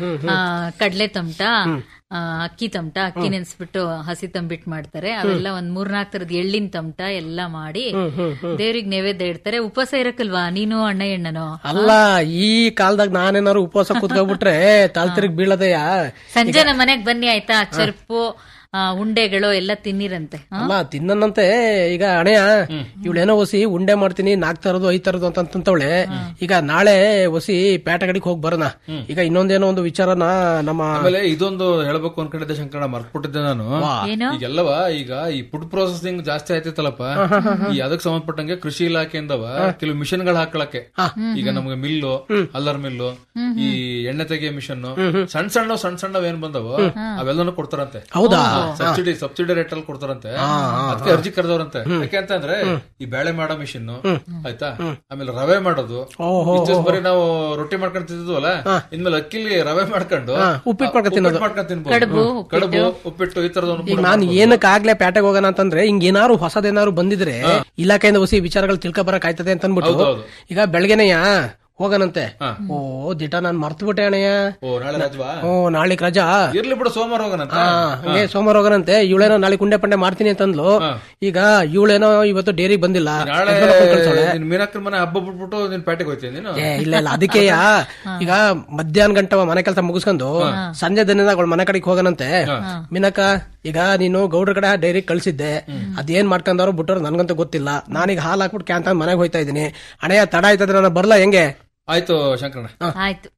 ಕಡ್ಲೆ ತಮಟ ಆ, ಅಕ್ಕಿ ತಮಟ ಅಕ್ಕಿ ನೆನ್ಸ್ಬಿಟ್ಟು ಹಸಿ ತಂಬಿಟ್ ಮಾಡ್ತಾರೆ ಅವೆಲ್ಲ ಒಂದ್ ಮೂರ್ನಾಲ್ಕು ತರದ್ ಎಳ್ಳಿನ ತಮಟ ಎಲ್ಲ ಮಾಡಿ ದೇವ್ರಿಗೆ ನೈವೇದ್ಯ ಇಡ್ತಾರೆ ಉಪವಾಸ ಇರಕ್ಕಲ್ವಾ ನೀನು ಅಣ್ಣ ಎಣ್ಣನೋ ಅಲ್ಲ ಈ ಕಾಲದಾಗ ನಾನೇನಾರು ಉಪವಾಸ ಕೂತ್ಕೊಂಡ್ಬಿಟ್ರೆ ತಾಲ್ ತಿರುಗಿ ಬೀಳದೆಯಾ ಸಂಜೆ ನಮ್ಮ ಮನೆಗ್ ಬನ್ನಿ ಆಯ್ತಾ ಚರ್ಪು ಆ, ಉಂಡೆಗಳು ಎಲ್ಲ ತಿನ್ನಿರಂತೆ ಹ? ಅಲ್ಲ ತಿನ್ನಂತೆ ಈಗ ಅಣೆಯ ಇವಳೇನೋ ಒಸಿ ಉಂಡೆ ಮಾಡ್ತೀನಿ ನಾಲ್ಕ್ ತರದು ಐದ್ ತರದು ಅಂತ ಅಂತವಳೆ ಈಗ ನಾಳೆ ಒಸಿ ಪೇಟಗಡಿಗೆ ಹೋಗಿ ಬರೋಣ ಈಗ ಇನ್ನೊಂದೇನೋ ಒಂದು ವಿಚಾರನ ನಮ್ಮ ಆಮೇಲೆ ಇದೊಂದು ಹೇಳ್ಬೇಕು ಅನ್ಕೊಂಡಿದ್ದೆ ಶಂಕರಣ ಮರ್ತ್ಬಿಟ್ಟಿದ್ದೆ ನಾನು ಏನು ಈಗೆಲ್ಲವ ಈಗ ಈ ಫುಡ್ ಪ್ರೊಸೆಸಿಂಗ್ ಜಾಸ್ತಿ ಆಯ್ತೈತಲ್ಲಪ್ಪ ಈ ಅದಕ್ಕೆ ಸಂಬಂಧಪಟ್ಟಂಗೆ ಕೃಷಿ ಇಲಾಖೆಯಿಂದವ ಕೆಲವು ಮಿಷನ್ ಗಳು ಹಾಕೊಳಕ್ಕೆ ಈಗ ನಮ್ಗೆ ಮಿಲ್ಲು ಅಲ್ಲರ್ ಮಿಲ್ಲು ಈ ಎಣ್ಣೆ ತೆಗೆಯ ಮಿಷನ್ ಸಣ್ಣ ಸಣ್ಣ ಸಣ್ಣ ಸಣ್ಣ ಏನ್ ಬಂದವ ಅವೆಲ್ಲನೂ ಕೊಡ್ತಾರಂತೆ ಹೌದಾ ಸಬ್ಸಿಡಿ ಸಬ್ಸಿಡಿ ರೇಟ್ ಅಲ್ಲಿ ಕೊಡ್ತಾರಂತೆ ಅದಕ್ಕೆ ಅರ್ಜಿ ಕರೆದವ್ರಂತೆ ಯಾಕೆ ಅಂತ ಅಂದ್ರೆ ಈ ಬೇಳೆ ಮಾಡೋ ಮಿಷಿನ್ ಆಯ್ತಾ ಆಮೇಲೆ ರವೆ ಮಾಡೋದು ಇಷ್ಟ್ ದಿವ್ಸ ಬರೀ ನಾವು ರೊಟ್ಟಿ ಮಾಡ್ಕೊಂಡು ತಿಂದಿದ್ವಲ್ಲ ಇನ್ಮೇಲೆ ಅಕ್ಕಿಲಿ ರವೆ ಮಾಡ್ಕೊಂಡು ಉಪ್ಪಿಟ್ಟು ಮಾಡ್ಕೊಂಡ್ ತಿನ್ನೋದು. ಮಾಡ್ಕೊಂಡು ತಿನ್ಬೋದು ಕಡುಬು, ಕಡುಬು ಉಪ್ಪಿಟ್ಟು ಈ ತರದೊಂದು ಈಗ ನಾನು ಏನಕ್ಕೆ ಆಗ್ಲೇ ಪೇಟೆಗೆ ಹೋಗೋಣ ಅಂತಂದ್ರೆ ಹಿಂಗ್ ಏನಾರು ಹೊಸದೇನಾರು ಬಂದಿದ್ರೆ ಇಲಾಖೆಯಿಂದ ಹೊಸ ವಿಚಾರಗಳು ತಿಳ್ಕೊ ಬರಕ್ ಆಯ್ತದೆ ಅಂತ ಅನ್ಬಿಟ್ಟು ಹೌದೌದು. ಈಗ ಬೆಳಗ್ಗೆನೆಯ ಹೋಗನಂತೆ ಓ ದಿಟ ನಾನ್ ಮರ್ತು ಬಿಟ್ಟೆ ಅಣ್ಣಯ್ಯ ಓ ನಾಳೆ ರಾಜ್ವಾ ಓ ನಾಳೆಗ್ ರಜಾ ಇರ್ಲಿ ಬಿಡು ಸೋಮವಾರ ಹೋಗೋಣಂತ ಹಾ, ಹಂಗೆ ಸೋಮವಾರ ಹೋಗೋಣಂತೆ ಇವಳೇನೋ ನಾಳೆ ಕುಂಡೆ ಪಂಡೆ ಮಾಡ್ತೀನಿ ಅಂತಂದ್ಲು ಈಗ ಇವಳೇನೋ ಇವತ್ತು ಡೇರಿ ಬಂದಿಲ್ಲ ನಾಳೆ ಯಜಮಾನ ಫೋನ್ ಕಳ್ಸವ್ಳೆ. ನಿನ್ ಮೀನಾಕ್ರ ಮನೆ ಹಬ್ಬ ಬಿಟ್ಬಿಟ್ಟು ನಿನ್ ಪೇಟೆಗೆ ಹೋಯ್ತೀನಿ ನೀನು ಏ ಇಲ್ಲ ಇಲ್ಲ ಅದಕ್ಕೆ ಈಗ ಮಧ್ಯಾಹ್ನ ಗಂಟ ಮನೆ ಕೆಲಸ ಮುಗಿಸ್ಕೊಂಡು ಸಂಜೆ ದಿನದಾಗ ಅವಳ ಮನೆ ಕಡೆಗೆ ಹೋಗನಂತೆ ಮಿನಕ ಈಗ ನೀನು ಗೌಡ್ರ ಕಡೆ ಡೈರಿ ಕಳ್ಸಿದ್ದೆ ಅದೇನ್ ಮಾಡ್ಕೊಂಡವ್ರು ಬಿಟ್ಟವ್ರು ನನ್ಗಂತೂ ಗೊತ್ತಿಲ್ಲ ನಾನೀಗ ಹಾಲ್ ಹಾಕ್ಬಿಟ್ಟು ಕ್ಯಾಂತ ಮನೆಗೆ ಹೋಯ್ತಾ ಇದೀನಿ ಅಣೆಯ ತಡ ಆಯ್ತದ್ರೆ ನಾನು ಬರ್ಲಾ ಹೆಂಗೆ ಆಯ್ತು ಶಂಕರಣ್ಣ ಆಯ್ತು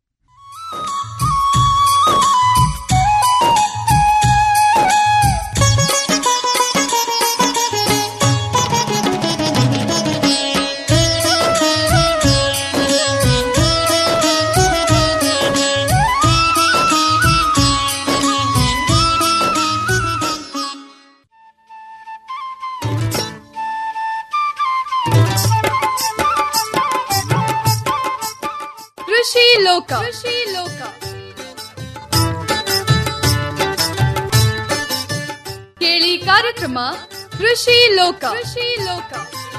ಕೃಷಿ ಲೋಕ ಕೃಷಿ ಲೋಕ ಕೇಳಿ ಕಾರ್ಯಕ್ರಮ ಕೃಷಿ ಲೋಕ ಕೃಷಿ ಲೋಕ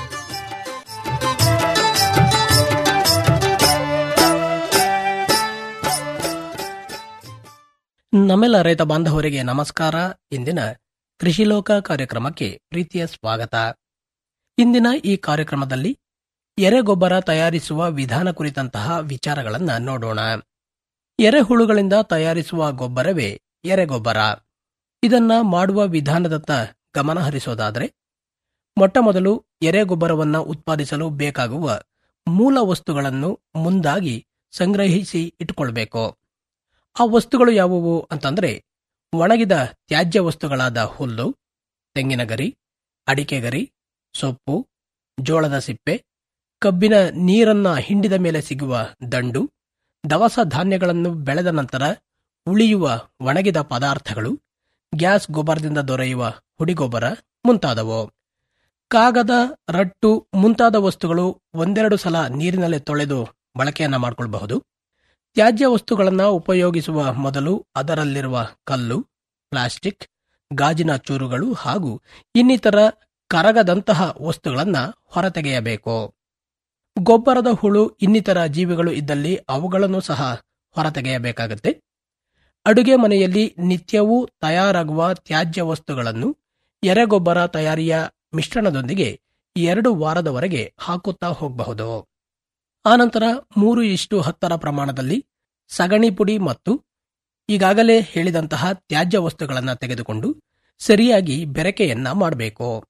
ನಮ್ಮೆಲ್ಲ ರೈತ ಬಾಂಧವರಿಗೆ ನಮಸ್ಕಾರ ಇಂದಿನ ಕೃಷಿ ಲೋಕ ಕಾರ್ಯಕ್ರಮಕ್ಕೆ ಪ್ರೀತಿಯ ಸ್ವಾಗತ ಇಂದಿನ ಈ ಕಾರ್ಯಕ್ರಮದಲ್ಲಿ ಎರೆಗೊಬ್ಬರ ತಯಾರಿಸುವ ವಿಧಾನ ಕುರಿತಂತಹ ವಿಚಾರಗಳನ್ನ ನೋಡೋಣ ಎರೆಹುಳುಗಳಿಂದ ತಯಾರಿಸುವ ಗೊಬ್ಬರವೇ ಎರೆಗೊಬ್ಬರ ಇದನ್ನ ಮಾಡುವ ವಿಧಾನದತ್ತ ಗಮನ ಹರಿಸೋದಾದರೆ ಮೊಟ್ಟಮೊದಲು ಎರೆಗೊಬ್ಬರವನ್ನ ಉತ್ಪಾದಿಸಲು ಬೇಕಾಗುವ ಮೂಲ ವಸ್ತುಗಳನ್ನು ಮುಂದಾಗಿ ಸಂಗ್ರಹಿಸಿ ಇಟ್ಟುಕೊಳ್ಬೇಕು ಆ ವಸ್ತುಗಳು ಯಾವುವು ಅಂತಂದ್ರೆ ಒಣಗಿದ ತ್ಯಾಜ್ಯ ವಸ್ತುಗಳಾದ ಹುಲ್ಲು ತೆಂಗಿನ ಗರಿ ಅಡಿಕೆ ಗರಿ ಸೊಪ್ಪು ಜೋಳದ ಸಿಪ್ಪೆ ಕಬ್ಬಿನ ನೀರನ್ನ ಹಿಂಡಿದ ಮೇಲೆ ಸಿಗುವ ದಂಡು ದವಸ ಧಾನ್ಯಗಳನ್ನು ಬೆಳೆದ ನಂತರ ಉಳಿಯುವ ಒಣಗಿದ ಪದಾರ್ಥಗಳು ಗ್ಯಾಸ್ ಗೊಬ್ಬರದಿಂದ ದೊರೆಯುವ ಹುಡಿಗೊಬ್ಬರ ಮುಂತಾದವು ಕಾಗದ ರಟ್ಟು ಮುಂತಾದ ವಸ್ತುಗಳು ಒಂದೆರಡು ಸಲ ನೀರಿನಲ್ಲಿ ತೊಳೆದು ಬಳಕೆಯನ್ನ ಮಾಡಿಕೊಳ್ಳಬಹುದು ತ್ಯಾಜ್ಯ ವಸ್ತುಗಳನ್ನು ಉಪಯೋಗಿಸುವ ಮೊದಲು ಅದರಲ್ಲಿರುವ ಕಲ್ಲು ಪ್ಲಾಸ್ಟಿಕ್ ಗಾಜಿನ ಚೂರುಗಳು ಹಾಗೂ ಇನ್ನಿತರ ಕರಗದಂತಹ ವಸ್ತುಗಳನ್ನು ಹೊರತೆಗೆಯಬೇಕು ಗೊಬ್ಬರದ ಹುಳು ಇನ್ನಿತರ ಜೀವಿಗಳು ಇದ್ದಲ್ಲಿ ಅವುಗಳನ್ನು ಸಹ ಹೊರತೆಗೆಯಬೇಕಾಗುತ್ತೆ ಅಡುಗೆ ಮನೆಯಲ್ಲಿ ನಿತ್ಯವೂ ತಯಾರಾಗುವ ತ್ಯಾಜ್ಯ ವಸ್ತುಗಳನ್ನು ಎರೆಗೊಬ್ಬರ ತಯಾರಿಯ ಮಿಶ್ರಣದೊಂದಿಗೆ ಎರಡು ವಾರದವರೆಗೆ ಹಾಕುತ್ತಾ ಹೋಗಬಹುದು ಆನಂತರ ಮೂರು ಇಷ್ಟು ಹತ್ತರ ಪ್ರಮಾಣದಲ್ಲಿ ಸಗಣಿ ಪುಡಿ ಮತ್ತು ಈಗಾಗಲೇ ಹೇಳಿದಂತಹ ತ್ಯಾಜ್ಯ ವಸ್ತುಗಳನ್ನು ತೆಗೆದುಕೊಂಡು ಸರಿಯಾಗಿ ಬೆರಕೆಯನ್ನ ಮಾಡಬೇಕು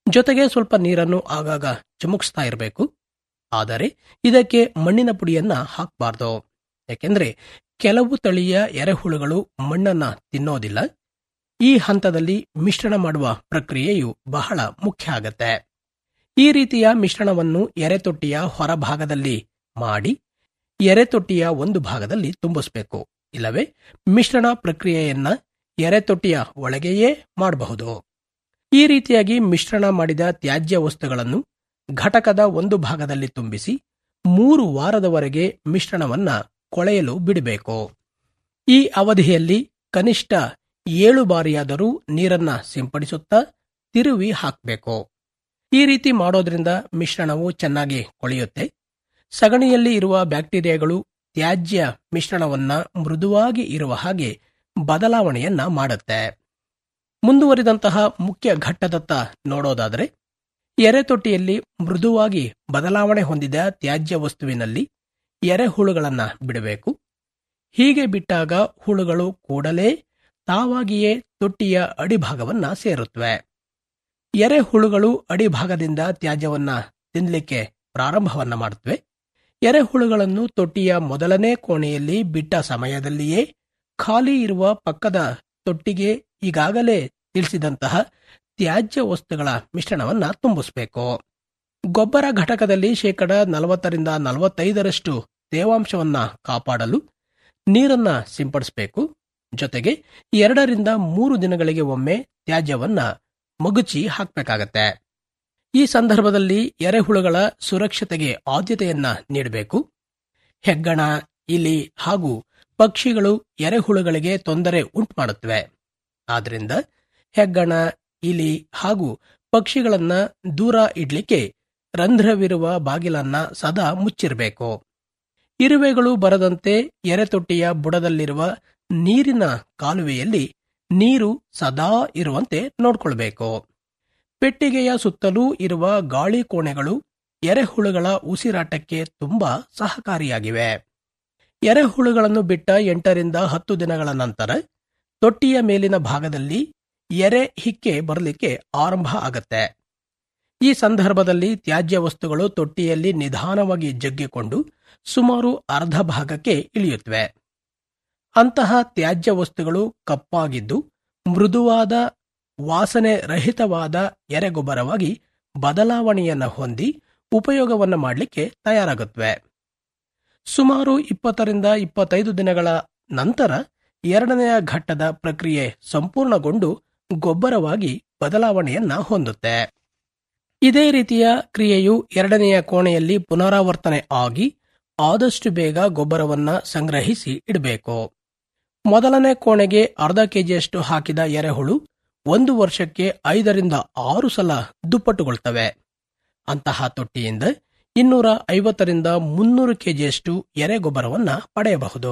ಜೊತೆಗೆ ಸ್ವಲ್ಪ ನೀರನ್ನು ಆಗಾಗ ಚಿಮುಕಿಸ್ತಾ ಇರಬೇಕು ಆದರೆ ಇದಕ್ಕೆ ಮಣ್ಣಿನ ಪುಡಿಯನ್ನ ಹಾಕಬಾರ್ದು ಯಾಕೆಂದ್ರೆ ಕೆಲವು ತಳಿಯ ಎರೆಹುಳುಗಳು ಮಣ್ಣನ್ನ ತಿನ್ನೋದಿಲ್ಲ ಈ ಹಂತದಲ್ಲಿ ಮಿಶ್ರಣ ಮಾಡುವ ಪ್ರಕ್ರಿಯೆಯು ಬಹಳ ಮುಖ್ಯ ಆಗತ್ತೆ ಈ ರೀತಿಯ ಮಿಶ್ರಣವನ್ನು ಎರೆತೊಟ್ಟಿಯ ಹೊರಭಾಗದಲ್ಲಿ ಮಾಡಿ ಎರೆತೊಟ್ಟಿಯ ಒಂದು ಭಾಗದಲ್ಲಿ ತುಂಬಿಸಬೇಕು ಇಲ್ಲವೇ ಮಿಶ್ರಣ ಪ್ರಕ್ರಿಯೆಯನ್ನ ಎರೆತೊಟ್ಟಿಯ ಒಳಗೆಯೇ ಮಾಡಬಹುದು ಈ ರೀತಿಯಾಗಿ ಮಿಶ್ರಣ ಮಾಡಿದ ತ್ಯಾಜ್ಯ ವಸ್ತುಗಳನ್ನು ಘಟಕದ ಒಂದು ಭಾಗದಲ್ಲಿ ತುಂಬಿಸಿ ಮೂರು ವಾರದವರೆಗೆ ಮಿಶ್ರಣವನ್ನ ಕೊಳೆಯಲು ಬಿಡಬೇಕು ಈ ಅವಧಿಯಲ್ಲಿ ಕನಿಷ್ಠ ಏಳು ಬಾರಿಯಾದರೂ ನೀರನ್ನ ಸಿಂಪಡಿಸುತ್ತಾ ತಿರುವಿ ಹಾಕಬೇಕು ಈ ರೀತಿ ಮಾಡೋದ್ರಿಂದ ಮಿಶ್ರಣವು ಚೆನ್ನಾಗಿ ಕೊಳೆಯುತ್ತೆ ಸಗಣಿಯಲ್ಲಿ ಇರುವ ಬ್ಯಾಕ್ಟೀರಿಯಾಗಳು ತ್ಯಾಜ್ಯ ಮಿಶ್ರಣವನ್ನ ಮೃದುವಾಗಿ ಇರುವ ಹಾಗೆ ಬದಲಾವಣೆಯನ್ನ ಮಾಡುತ್ತೆ ಮುಂದುವರಿದಂತಹ ಮುಖ್ಯ ಘಟ್ಟದತ್ತ ನೋಡೋದಾದರೆ ಎರೆತೊಟ್ಟಿಯಲ್ಲಿ ಮೃದುವಾಗಿ ಬದಲಾವಣೆ ಹೊಂದಿದ ತ್ಯಾಜ್ಯ ವಸ್ತುವಿನಲ್ಲಿ ಎರೆಹುಳುಗಳನ್ನ ಬಿಡಬೇಕು ಹೀಗೆ ಬಿಟ್ಟಾಗ ಹುಳುಗಳು ಕೂಡಲೇ ತಾವಾಗಿಯೇ ತೊಟ್ಟಿಯ ಅಡಿಭಾಗವನ್ನ ಸೇರುತ್ತವೆ ಎರೆಹುಳುಗಳು ಅಡಿಭಾಗದಿಂದ ತ್ಯಾಜ್ಯವನ್ನ ತಿನ್ನಲಿಕ್ಕೆ ಪ್ರಾರಂಭವನ್ನ ಮಾಡುತ್ತವೆ ಎರೆಹುಳುಗಳನ್ನು ತೊಟ್ಟಿಯ ಮೊದಲನೇ ಕೋಣೆಯಲ್ಲಿ ಬಿಟ್ಟ ಸಮಯದಲ್ಲಿಯೇ ಖಾಲಿ ಇರುವ ಪಕ್ಕದ ತೊಟ್ಟಿಗೆ ಈಗಾಗಲೇ ತಿಳಿಸಿದಂತಹ ತ್ಯಾಜ್ಯ ವಸ್ತುಗಳ ಮಿಶ್ರಣವನ್ನ ತುಂಬಿಸಬೇಕು ಗೊಬ್ಬರ ಘಟಕದಲ್ಲಿ ಶೇಕಡ ನಲವತ್ತರಿಂದ ನಲವತ್ತೈದರಷ್ಟು ತೇವಾಂಶವನ್ನ ಕಾಪಾಡಲು ನೀರನ್ನ ಸಿಂಪಡಿಸಬೇಕು ಜೊತೆಗೆ ಎರಡರಿಂದ ಮೂರು ದಿನಗಳಿಗೆ ಒಮ್ಮೆ ತ್ಯಾಜ್ಯವನ್ನ ಮಗುಚಿ ಹಾಕಬೇಕಾಗತ್ತೆ ಈ ಸಂದರ್ಭದಲ್ಲಿ ಎರೆಹುಳುಗಳ ಸುರಕ್ಷತೆಗೆ ಆದ್ಯತೆಯನ್ನ ನೀಡಬೇಕು ಹೆಗ್ಗಣ ಇಲಿ ಹಾಗೂ ಪಕ್ಷಿಗಳು ಎರೆಹುಳುಗಳಿಗೆ ತೊಂದರೆ ಉಂಟುಮಾಡುತ್ತವೆ ಆದ್ರಿಂದ ಹೆಗ್ಗಣ ಇಲಿ ಹಾಗೂ ಪಕ್ಷಿಗಳನ್ನ ದೂರ ಇಡ್ಲಿಕ್ಕೆ ರಂಧ್ರವಿರುವ ಬಾಗಿಲನ್ನ ಸದಾ ಮುಚ್ಚಿರಬೇಕು ಇರುವೆಗಳು ಬರದಂತೆ ಎರೆತೊಟ್ಟಿಯ ಬುಡದಲ್ಲಿರುವ ನೀರಿನ ಕಾಲುವೆಯಲ್ಲಿ ನೀರು ಸದಾ ಇರುವಂತೆ ನೋಡ್ಕೊಳ್ಬೇಕು ಪೆಟ್ಟಿಗೆಯ ಸುತ್ತಲೂ ಇರುವ ಗಾಳಿ ಕೋಣೆಗಳು ಎರೆಹುಳುಗಳ ಉಸಿರಾಟಕ್ಕೆ ತುಂಬಾ ಸಹಕಾರಿಯಾಗಿವೆ ಎರೆಹುಳುಗಳನ್ನು ಬಿಟ್ಟ ಎಂಟರಿಂದ ಹತ್ತು ದಿನಗಳ ನಂತರ ತೊಟ್ಟಿಯ ಮೇಲಿನ ಭಾಗದಲ್ಲಿ ಎರೆ ಹಿಕ್ಕೆ ಬರಲಿಕ್ಕೆ ಆರಂಭ ಆಗತ್ತೆ ಈ ಸಂದರ್ಭದಲ್ಲಿ ತ್ಯಾಜ್ಯ ವಸ್ತುಗಳು ತೊಟ್ಟಿಯಲ್ಲಿ ನಿಧಾನವಾಗಿ ಜಗ್ಗಿಕೊಂಡು ಸುಮಾರು ಅರ್ಧ ಭಾಗಕ್ಕೆ ಇಳಿಯುತ್ತವೆ ಅಂತಹ ತ್ಯಾಜ್ಯ ವಸ್ತುಗಳು ಕಪ್ಪಾಗಿದ್ದು ಮೃದುವಾದ ವಾಸನೆ ರಹಿತವಾದ ಎರೆಗೊಬ್ಬರವಾಗಿ ಬದಲಾವಣೆಯನ್ನ ಹೊಂದಿ ಉಪಯೋಗವನ್ನು ಮಾಡಲಿಕ್ಕೆ ತಯಾರಾಗುತ್ತವೆ ಸುಮಾರು ಇಪ್ಪತ್ತರಿಂದ ಇಪ್ಪತ್ತೈದು ದಿನಗಳ ನಂತರ ಎರಡನೆಯ ಘಟ್ಟದ ಪ್ರಕ್ರಿಯೆ ಸಂಪೂರ್ಣಗೊಂಡು ಗೊಬ್ಬರವಾಗಿ ಬದಲಾವಣೆಯನ್ನ ಹೊಂದುತ್ತೆ ಇದೇ ರೀತಿಯ ಕ್ರಿಯೆಯು ಎರಡನೆಯ ಕೋಣೆಯಲ್ಲಿ ಪುನರಾವರ್ತನೆ ಆಗಿ ಆದಷ್ಟು ಬೇಗ ಗೊಬ್ಬರವನ್ನ ಸಂಗ್ರಹಿಸಿ ಇಡಬೇಕು ಮೊದಲನೇ ಕೋಣೆಗೆ ಅರ್ಧ ಕೆಜಿಯಷ್ಟು ಹಾಕಿದ ಎರೆಹುಳು ಒಂದು ವರ್ಷಕ್ಕೆ ಐದರಿಂದ ಆರು ಸಲ ದುಪ್ಪಟ್ಟುಗೊಳ್ತವೆ ಅಂತಹ ತೊಟ್ಟಿಯಿಂದ ಇನ್ನೂರ ಐವತ್ತರಿಂದ ಮುನ್ನೂರು ಕೆಜಿಯಷ್ಟು ಎರೆಗೊಬ್ಬರವನ್ನ ಪಡೆಯಬಹುದು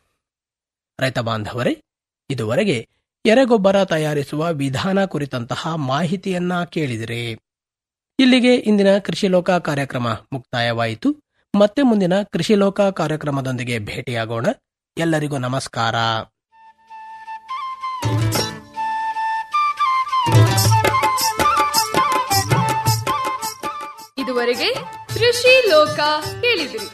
ರೈತ ಬಾಂಧವರೇ ಇದುವರೆಗೆ ಎರೆಗೊಬ್ಬರ ತಯಾರಿಸುವ ವಿಧಾನ ಕುರಿತಂತಹ ಮಾಹಿತಿಯನ್ನ ಕೇಳಿದಿರಿ ಇಲ್ಲಿಗೆ ಇಂದಿನ ಕೃಷಿ ಲೋಕ ಕಾರ್ಯಕ್ರಮ ಮುಕ್ತಾಯವಾಯಿತು ಮತ್ತೆ ಮುಂದಿನ ಕೃಷಿ ಲೋಕ ಕಾರ್ಯಕ್ರಮದೊಂದಿಗೆ ಭೇಟಿಯಾಗೋಣ ಎಲ್ಲರಿಗೂ ನಮಸ್ಕಾರ ಇದುವರೆಗೆ ಕೃಷಿ ಲೋಕ ಕೇಳಿದಿರಿ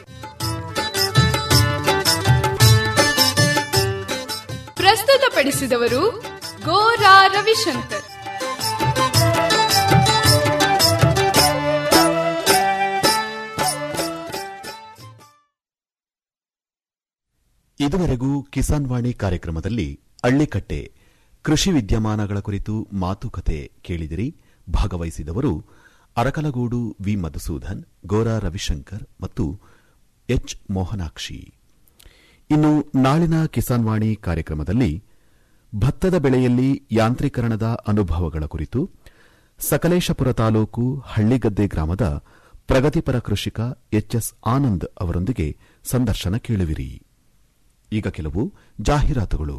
ಪ್ರಸ್ತುತಪಡಿಸಿದವರು ಗೋರಾ ರವಿಶಂಕರ್ ಇದುವರೆಗೂ ಕಿಸಾನ್ ವಾಣಿ ಕಾರ್ಯಕ್ರಮದಲ್ಲಿ ಹಳ್ಳಿಕಟ್ಟೆ ಕೃಷಿ ವಿದ್ಯಮಾನಗಳ ಕುರಿತು ಮಾತುಕತೆ ಕೇಳಿದಿರಿ ಭಾಗವಹಿಸಿದವರು ಅರಕಲಗೂಡು ವಿ ಮಧುಸೂದನ್ ಗೋರಾ ರವಿಶಂಕರ್ ಮತ್ತು ಎಚ್ ಮೋಹನಾಕ್ಷಿ ಇನ್ನು ನಾಳಿನ ಕಿಸಾನ್ ವಾಣಿ ಕಾರ್ಯಕ್ರಮದಲ್ಲಿ ಭತ್ತದ ಬೆಳೆಯಲ್ಲಿ ಯಾಂತ್ರೀಕರಣದ ಅನುಭವಗಳ ಕುರಿತು ಸಕಲೇಶಪುರ ತಾಲೂಕು ಹಳ್ಳಿಗದ್ದೆ ಗ್ರಾಮದ ಪ್ರಗತಿಪರ ಕೃಷಿಕ ಎಚ್ಎಸ್ ಆನಂದ್ ಅವರೊಂದಿಗೆ ಸಂದರ್ಶನ ಕೇಳುವಿರಿ ಈಗ ಕೆಲವು ಜಾಹೀರಾತುಗಳು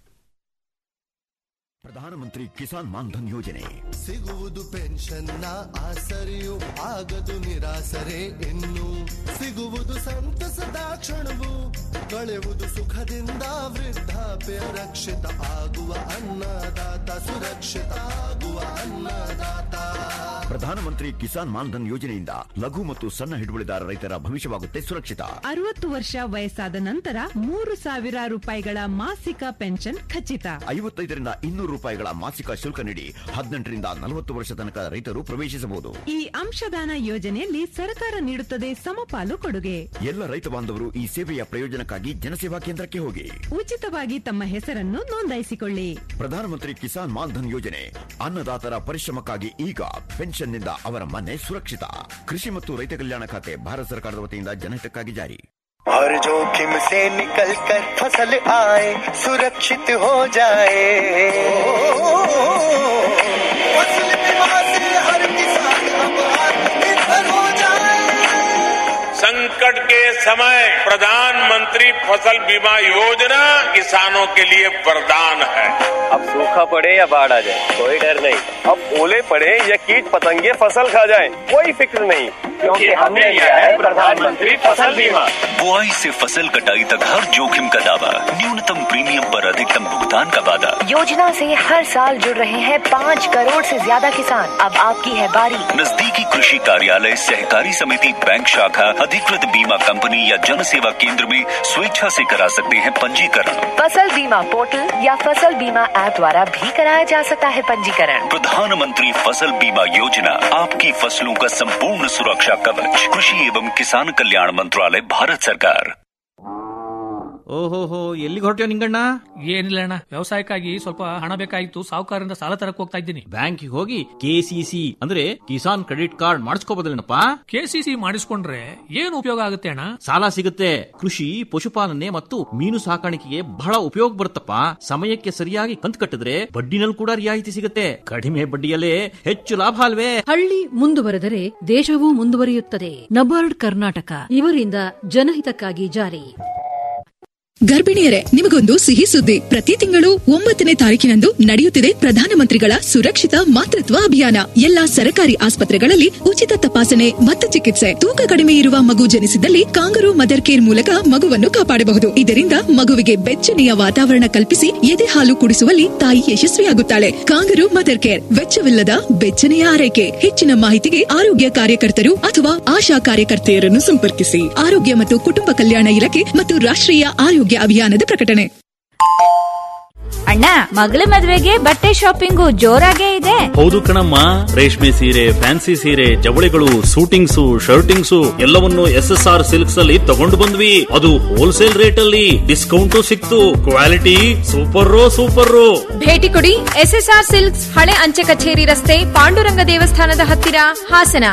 ಪ್ರಧಾನಮಂತ್ರಿ ಕಿಸಾನ್ ಮಾನ್ಧನ್ ಯೋಜನೆ ಸಿಗುವುದು ಪೆನ್ಷನ್ನ ಆಸರೆಯು ಆಗದು ನಿರಾಸರೆ ಇನ್ನು ಸಿಗುವುದು ಸಂತಸದ ಕ್ಷಣವು ಕಳೆಯುವುದು ಸುಖದಿಂದ ವೃದ್ಧಾಪ್ಯ ರಕ್ಷಿತ ಆಗುವ ಅನ್ನದಾತ ಸುರಕ್ಷಿತ ಆಗುವ ಅನ್ನದಾತ ಪ್ರಧಾನಮಂತ್ರಿ ಕಿಸಾನ್ ಮಾನ್ಧನ್ ಯೋಜನೆಯಿಂದ ಲಘು ಮತ್ತು ಸಣ್ಣ ಹಿಡುವಳಿದಾರ ರೈತರ ಭವಿಷ್ಯವಾಗುತ್ತೆ ಸುರಕ್ಷಿತ ಅರವತ್ತು ವರ್ಷ ವಯಸ್ಸಾದ ನಂತರ ಮೂರು ಸಾವಿರ ರೂಪಾಯಿಗಳ ಮಾಸಿಕ ಪೆನ್ಷನ್ ಖಚಿತ ಐವತ್ತೈದರಿಂದ ಇನ್ನೂರು ರೂಪಾಯಿಗಳ ಮಾಸಿಕ ಶುಲ್ಕ ನೀಡಿ ಹದಿನೆಂಟರಿಂದ ನಲವತ್ತು ವರ್ಷ ತನಕ ರೈತರು ಪ್ರವೇಶಿಸಬಹುದು ಈ ಅಂಶದಾನ ಯೋಜನೆಯಲ್ಲಿ ಸರ್ಕಾರ ನೀಡುತ್ತದೆ ಸಮಪಾಲು ಕೊಡುಗೆ ಎಲ್ಲ ರೈತ ಬಾಂಧವರು ಈ ಸೇವೆಯ ಪ್ರಯೋಜನಕ್ಕಾಗಿ ಜನಸೇವಾ ಕೇಂದ್ರಕ್ಕೆ ಹೋಗಿ ಉಚಿತವಾಗಿ ತಮ್ಮ ಹೆಸರನ್ನು ನೋಂದಾಯಿಸಿಕೊಳ್ಳಿ ಪ್ರಧಾನಮಂತ್ರಿ ಕಿಸಾನ್ ಮಾನ್ಧನ್ ಯೋಜನೆ ಅನ್ನದಾತರ ಪರಿಶ್ರಮಕ್ಕಾಗಿ ಈಗ ಪೆನ್ಷನ್ನಿಂದ ಅವರ ಮನೆ ಸುರಕ್ಷಿತ ಕೃಷಿ ಮತ್ತು ರೈತ ಕಲ್ಯಾಣ ಖಾತೆ ಭಾರತ ಸರ್ಕಾರದ ವತಿಯಿಂದ ಜನಹಿತಕ್ಕಾಗಿ ಜಾರಿ हर जोखिम से निकल कर फसल आए सुरक्षित हो जाए फसल बीमा से हर किसान अब आत्मनिर्भर हो जाए संकट के समय प्रधानमंत्री फसल बीमा योजना किसानों के लिए वरदान है अब सूखा पड़े या बाढ़ आ जाए कोई डर नहीं अब ओले पड़े या कीट पतंगे फसल खा जाए कोई फिक्र नहीं क्योंकि हमने लिया है प्रधानमंत्री फसल बीमा बुआई से फसल कटाई तक हर जोखिम का दावा न्यूनतम प्रीमियम पर अधिकतम भुगतान का वादा योजना से हर साल जुड़ रहे हैं पाँच करोड़ से ज्यादा किसान अब आपकी है बारी नजदीकी कृषि कार्यालय सहकारी समिति बैंक शाखा अधिकृत बीमा कंपनी या जन सेवा केंद्र में स्वेच्छा से करा सकते हैं पंजीकरण फसल बीमा पोर्टल या फसल बीमा ऐप द्वारा भी कराया जा सकता है पंजीकरण प्रधानमंत्री फसल बीमा योजना आपकी फसलों का संपूर्ण सुरक्षा कवच कृषि एवं किसान कल्याण मंत्रालय भारत सरकार ಓಹೋಹೋ ಎಲ್ಲಿಗೆ ಹೊರಟ್ಯೋ ನಿಂಗಣ್ಣ ಏನಿಲ್ಲ ಅಣ್ಣ ವ್ಯವಸಾಯಕ್ಕಾಗಿ ಸ್ವಲ್ಪ ಹಣ ಬೇಕಾಗಿತ್ತು ಸಾಹುಕಾರರಿಂದ ಸಾಲ ತರಕ್ ಹೋಗ್ತಾ ಇದ್ದೀನಿ ಬ್ಯಾಂಕಿಗೆ ಹೋಗಿ ಕೆಸಿಸಿ ಅಂದ್ರೆ ಕಿಸಾನ್ ಕ್ರೆಡಿಟ್ ಕಾರ್ಡ್ ಮಾಡಿಸ್ಕೋಬೋದಲ್ಲೇನಪ್ಪ ಕೆಸಿಸಿ ಮಾಡಿಸ್ಕೊಂಡ್ರೆ ಏನು ಉಪಯೋಗ ಆಗುತ್ತೆ ಅಣ್ಣ ಸಾಲ ಸಿಗುತ್ತೆ ಕೃಷಿ ಪಶುಪಾಲನೆ ಮತ್ತು ಮೀನು ಸಾಕಾಣಿಕೆಗೆ ಬಹಳ ಉಪಯೋಗ ಬರುತ್ತಪ್ಪ ಸಮಯಕ್ಕೆ ಸರಿಯಾಗಿ ಕಂತು ಕಟ್ಟಿದ್ರೆ ಬಡ್ಡಿನಲ್ಲಿ ಕೂಡ ರಿಯಾಯಿತಿ ಸಿಗುತ್ತೆ ಕಡಿಮೆ ಬಡ್ಡಿಯಲ್ಲೇ ಹೆಚ್ಚು ಲಾಭ ಅಲ್ವೇ ಹಳ್ಳಿ ಮುಂದುವರೆದರೆ ದೇಶವೂ ಮುಂದುವರಿಯುತ್ತದೆ ನಬಾರ್ಡ್ ಕರ್ನಾಟಕ ಇವರಿಂದ ಜನಹಿತಕ್ಕಾಗಿ ಜಾರಿ ಗರ್ಭಿಣಿಯರೇ ನಿಮಗೊಂದು ಸಿಹಿ ಸುದ್ದಿ ಪ್ರತಿ ತಿಂಗಳು ಒಂಬತ್ತನೇ ತಾರೀಕಿನಂದು ನಡೆಯುತ್ತಿದೆ ಪ್ರಧಾನಮಂತ್ರಿಗಳ ಸುರಕ್ಷಿತ ಮಾತೃತ್ವ ಅಭಿಯಾನ ಎಲ್ಲಾ ಸರ್ಕಾರಿ ಆಸ್ಪತ್ರೆಗಳಲ್ಲಿ ಉಚಿತ ತಪಾಸಣೆ ಮತ್ತು ಚಿಕಿತ್ಸೆ ತೂಕ ಕಡಿಮೆ ಇರುವ ಮಗು ಜನಿಸಿದಲ್ಲಿ ಕಾಂಗರು ಮದರ್ ಕೇರ್ ಮೂಲಕ ಮಗುವನ್ನು ಕಾಪಾಡಬಹುದು ಇದರಿಂದ ಮಗುವಿಗೆ ಬೆಚ್ಚನೆಯ ವಾತಾವರಣ ಕಲ್ಪಿಸಿ ಎದೆ ಹಾಲು ಕುಡಿಸುವಲ್ಲಿ ತಾಯಿ ಯಶಸ್ವಿಯಾಗುತ್ತಾಳೆ ಕಾಂಗರು ಮದರ್ ಕೇರ್ ವೆಚ್ಚವಿಲ್ಲದ ಬೆಚ್ಚನೆಯ ಆರೈಕೆ ಹೆಚ್ಚಿನ ಮಾಹಿತಿಗೆ ಆರೋಗ್ಯ ಕಾರ್ಯಕರ್ತರು ಅಥವಾ ಆಶಾ ಕಾರ್ಯಕರ್ತೆಯರನ್ನು ಸಂಪರ್ಕಿಸಿ ಆರೋಗ್ಯ ಮತ್ತು ಕುಟುಂಬ ಕಲ್ಯಾಣ ಇಲಾಖೆ ಮತ್ತು ರಾಷ್ಟ್ರೀಯ ಆರೋಗ್ಯ ಅಭಿಯಾನದ ಪ್ರಕಟಣೆ ಅಣ್ಣ ಮಗಳ ಮದ್ವೆಗೆ ಬಟ್ಟೆ ಶಾಪಿಂಗು ಜೋರಾಗೇ ಇದೆ ಹೌದು ಕಣಮ್ಮ ರೇಷ್ಮೆ ಸೀರೆ ಫ್ಯಾನ್ಸಿ ಸೀರೆ ಜವಳಿಗಳು ಸೂಟಿಂಗ್ಸು ಶರ್ಟಿಂಗ್ಸು ಎಲ್ಲವನ್ನು ಎಸ್ ಎಸ್ ಆರ್ ಸಿಲ್ಕ್ಸ್ ಅಲ್ಲಿ ತಗೊಂಡು ಬಂದ್ವಿ ಅದು ಹೋಲ್ಸೇಲ್ ರೇಟ್ ಅಲ್ಲಿ ಡಿಸ್ಕೌಂಟು ಸಿಕ್ತು ಕ್ವಾಲಿಟಿ ಸೂಪರ್ ಸೂಪರ್ ಭೇಟಿ ಕೊಡಿ ಎಸ್ಎಸ್ಆರ್ ಸಿಲ್ಕ್ಸ್ ಹಳೆ ಅಂಚೆ ಕಚೇರಿ ರಸ್ತೆ ಪಾಂಡುರಂಗ ದೇವಸ್ಥಾನದ ಹತ್ತಿರ ಹಾಸನ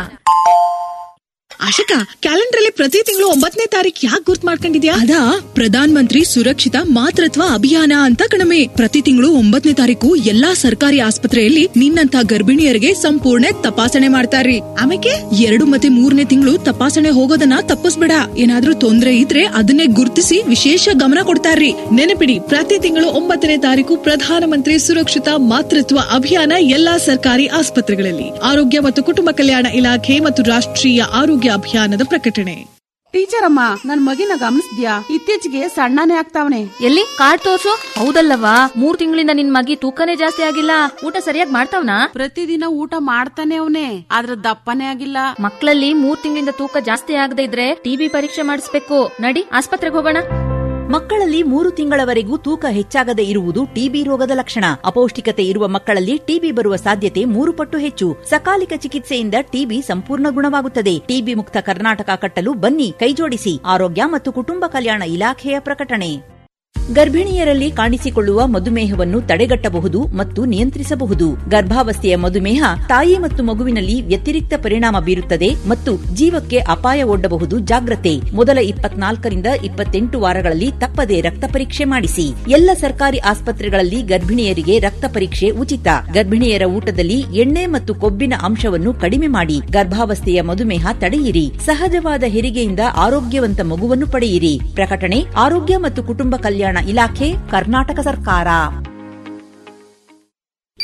ಆಶಿಕಾ ಕ್ಯಾಲೆಂಡರ್ ಅಲ್ಲಿ ಪ್ರತಿ ತಿಂಗಳು ಒಂಬತ್ತನೇ ತಾರೀಕು ಯಾಕೆ ಗುರ್ತ್ ಮಾಡ್ಕೊಂಡಿದ್ಯಾ ಅದಾ ಪ್ರಧಾನ ಮಂತ್ರಿ ಸುರಕ್ಷಿತ ಮಾತೃತ್ವ ಅಭಿಯಾನ ಅಂತ ಕಣಮೆ ಪ್ರತಿ ತಿಂಗಳು ಒಂಬತ್ತನೇ ತಾರೀಕು ಎಲ್ಲಾ ಸರ್ಕಾರಿ ಆಸ್ಪತ್ರೆಯಲ್ಲಿ ನಿನ್ನಂತ ಗರ್ಭಿಣಿಯರಿಗೆ ಸಂಪೂರ್ಣ ತಪಾಸಣೆ ಮಾಡ್ತಾರ್ರಿ ಆಮೇಲೆ ಎರಡು ಮತ್ತೆ ಮೂರನೇ ತಿಂಗಳು ತಪಾಸಣೆ ಹೋಗೋದನ್ನ ತಪ್ಪಿಸ್ಬೇಡ ಏನಾದ್ರೂ ತೊಂದ್ರೆ ಇದ್ರೆ ಅದನ್ನೇ ಗುರುತಿಸಿ ವಿಶೇಷ ಗಮನ ಕೊಡ್ತಾರ್ರಿ ನೆನಪಿಡಿ ಪ್ರತಿ ತಿಂಗಳು ಒಂಬತ್ತನೇ ತಾರೀಕು ಪ್ರಧಾನಮಂತ್ರಿ ಸುರಕ್ಷಿತ ಮಾತೃತ್ವ ಅಭಿಯಾನ ಎಲ್ಲಾ ಸರ್ಕಾರಿ ಆಸ್ಪತ್ರೆಗಳಲ್ಲಿ ಆರೋಗ್ಯ ಮತ್ತು ಕುಟುಂಬ ಕಲ್ಯಾಣ ಇಲಾಖೆ ಮತ್ತು ರಾಷ್ಟ್ರೀಯ ಆರೋಗ್ಯ ಅಭಿಯಾನದ ಪ್ರಕಟಣೆ ಟೀಚರ್ ಅಮ್ಮ ನನ್ ಮಗಿನ ಗಮನಿಸ್ದ್ಯಾ ಇತ್ತೀಚೆಗೆ ಸಣ್ಣನೇ ಆಗ್ತಾವನೆ ಎಲ್ಲಿ ಕಾರ್ಡ್ ತೋರ್ಸು ಹೌದಲ್ಲವಾ ಮೂರ್ ತಿಂಗಳಿಂದ ನಿನ್ ಮಗಿ ತೂಕನೇ ಜಾಸ್ತಿ ಆಗಿಲ್ಲ ಊಟ ಸರಿಯಾಗಿ ಮಾಡ್ತಾವ್ನಾ ಪ್ರತಿದಿನ ಊಟ ಮಾಡ್ತಾನೆ ಅವನೇ ಆದ್ರ ದಪ್ಪನೇ ಆಗಿಲ್ಲ ಮಕ್ಕಳಲ್ಲಿ ಮೂರ್ ತಿಂಗಳಿಂದ ತೂಕ ಜಾಸ್ತಿ ಆಗದೆ ಇದ್ರೆ ಟಿಬಿ ಪರೀಕ್ಷೆ ಮಾಡಿಸ್ಬೇಕು ನಡಿ ಆಸ್ಪತ್ರೆಗೆ ಹೋಗೋಣ ಮಕ್ಕಳಲ್ಲಿ ಮೂರು ತಿಂಗಳವರೆಗೂ ತೂಕ ಹೆಚ್ಚಾಗದೆ ಇರುವುದು ಟಿಬಿ ರೋಗದ ಲಕ್ಷಣ ಅಪೌಷ್ಟಿಕತೆ ಇರುವ ಮಕ್ಕಳಲ್ಲಿ ಟಿಬಿ ಬರುವ ಸಾಧ್ಯತೆ ಮೂರು ಪಟ್ಟು ಹೆಚ್ಚು ಸಕಾಲಿಕ ಚಿಕಿತ್ಸೆಯಿಂದ ಟಿಬಿ ಸಂಪೂರ್ಣ ಗುಣವಾಗುತ್ತದೆ ಟಿಬಿ ಮುಕ್ತ ಕರ್ನಾಟಕ ಕಟ್ಟಲು ಬನ್ನಿ ಕೈಜೋಡಿಸಿ ಆರೋಗ್ಯ ಮತ್ತು ಕುಟುಂಬ ಕಲ್ಯಾಣ ಇಲಾಖೆಯ ಪ್ರಕಟಣೆ ಗರ್ಭಿಣಿಯರಲ್ಲಿ ಕಾಣಿಸಿಕೊಳ್ಳುವ ಮಧುಮೇಹವನ್ನು ತಡೆಗಟ್ಟಬಹುದು ಮತ್ತು ನಿಯಂತ್ರಿಸಬಹುದು ಗರ್ಭಾವಸ್ಥೆಯ ಮಧುಮೇಹ ತಾಯಿ ಮತ್ತು ಮಗುವಿನಲ್ಲಿ ವ್ಯತಿರಿಕ್ತ ಪರಿಣಾಮ ಬೀರುತ್ತದೆ ಮತ್ತು ಜೀವಕ್ಕೆ ಅಪಾಯ ಒಡ್ಡಬಹುದು ಜಾಗ್ರತೆ ಮೊದಲ ಇಪ್ಪತ್ನಾಲ್ಕರಿಂದ ಇಪ್ಪತ್ತೆಂಟು ವಾರಗಳಲ್ಲಿ ತಪ್ಪದೆ ರಕ್ತ ಪರೀಕ್ಷೆ ಮಾಡಿಸಿ ಎಲ್ಲ ಸರ್ಕಾರಿ ಆಸ್ಪತ್ರೆಗಳಲ್ಲಿ ಗರ್ಭಿಣಿಯರಿಗೆ ರಕ್ತ ಪರೀಕ್ಷೆ ಉಚಿತ ಗರ್ಭಿಣಿಯರ ಊಟದಲ್ಲಿ ಎಣ್ಣೆ ಮತ್ತು ಕೊಬ್ಬಿನ ಅಂಶವನ್ನು ಕಡಿಮೆ ಮಾಡಿ ಗರ್ಭಾವಸ್ಥೆಯ ಮಧುಮೇಹ ತಡೆಯಿರಿ ಸಹಜವಾದ ಹೆರಿಗೆಯಿಂದ ಆರೋಗ್ಯವಂತ ಮಗುವನ್ನು ಪಡೆಯಿರಿ ಪ್ರಕಟಣೆ ಆರೋಗ್ಯ ಮತ್ತು ಕುಟುಂಬ ಕಲ್ಯಾಣ ಇಲಾಖೆ ಕರ್ನಾಟಕ ಸರ್ಕಾರ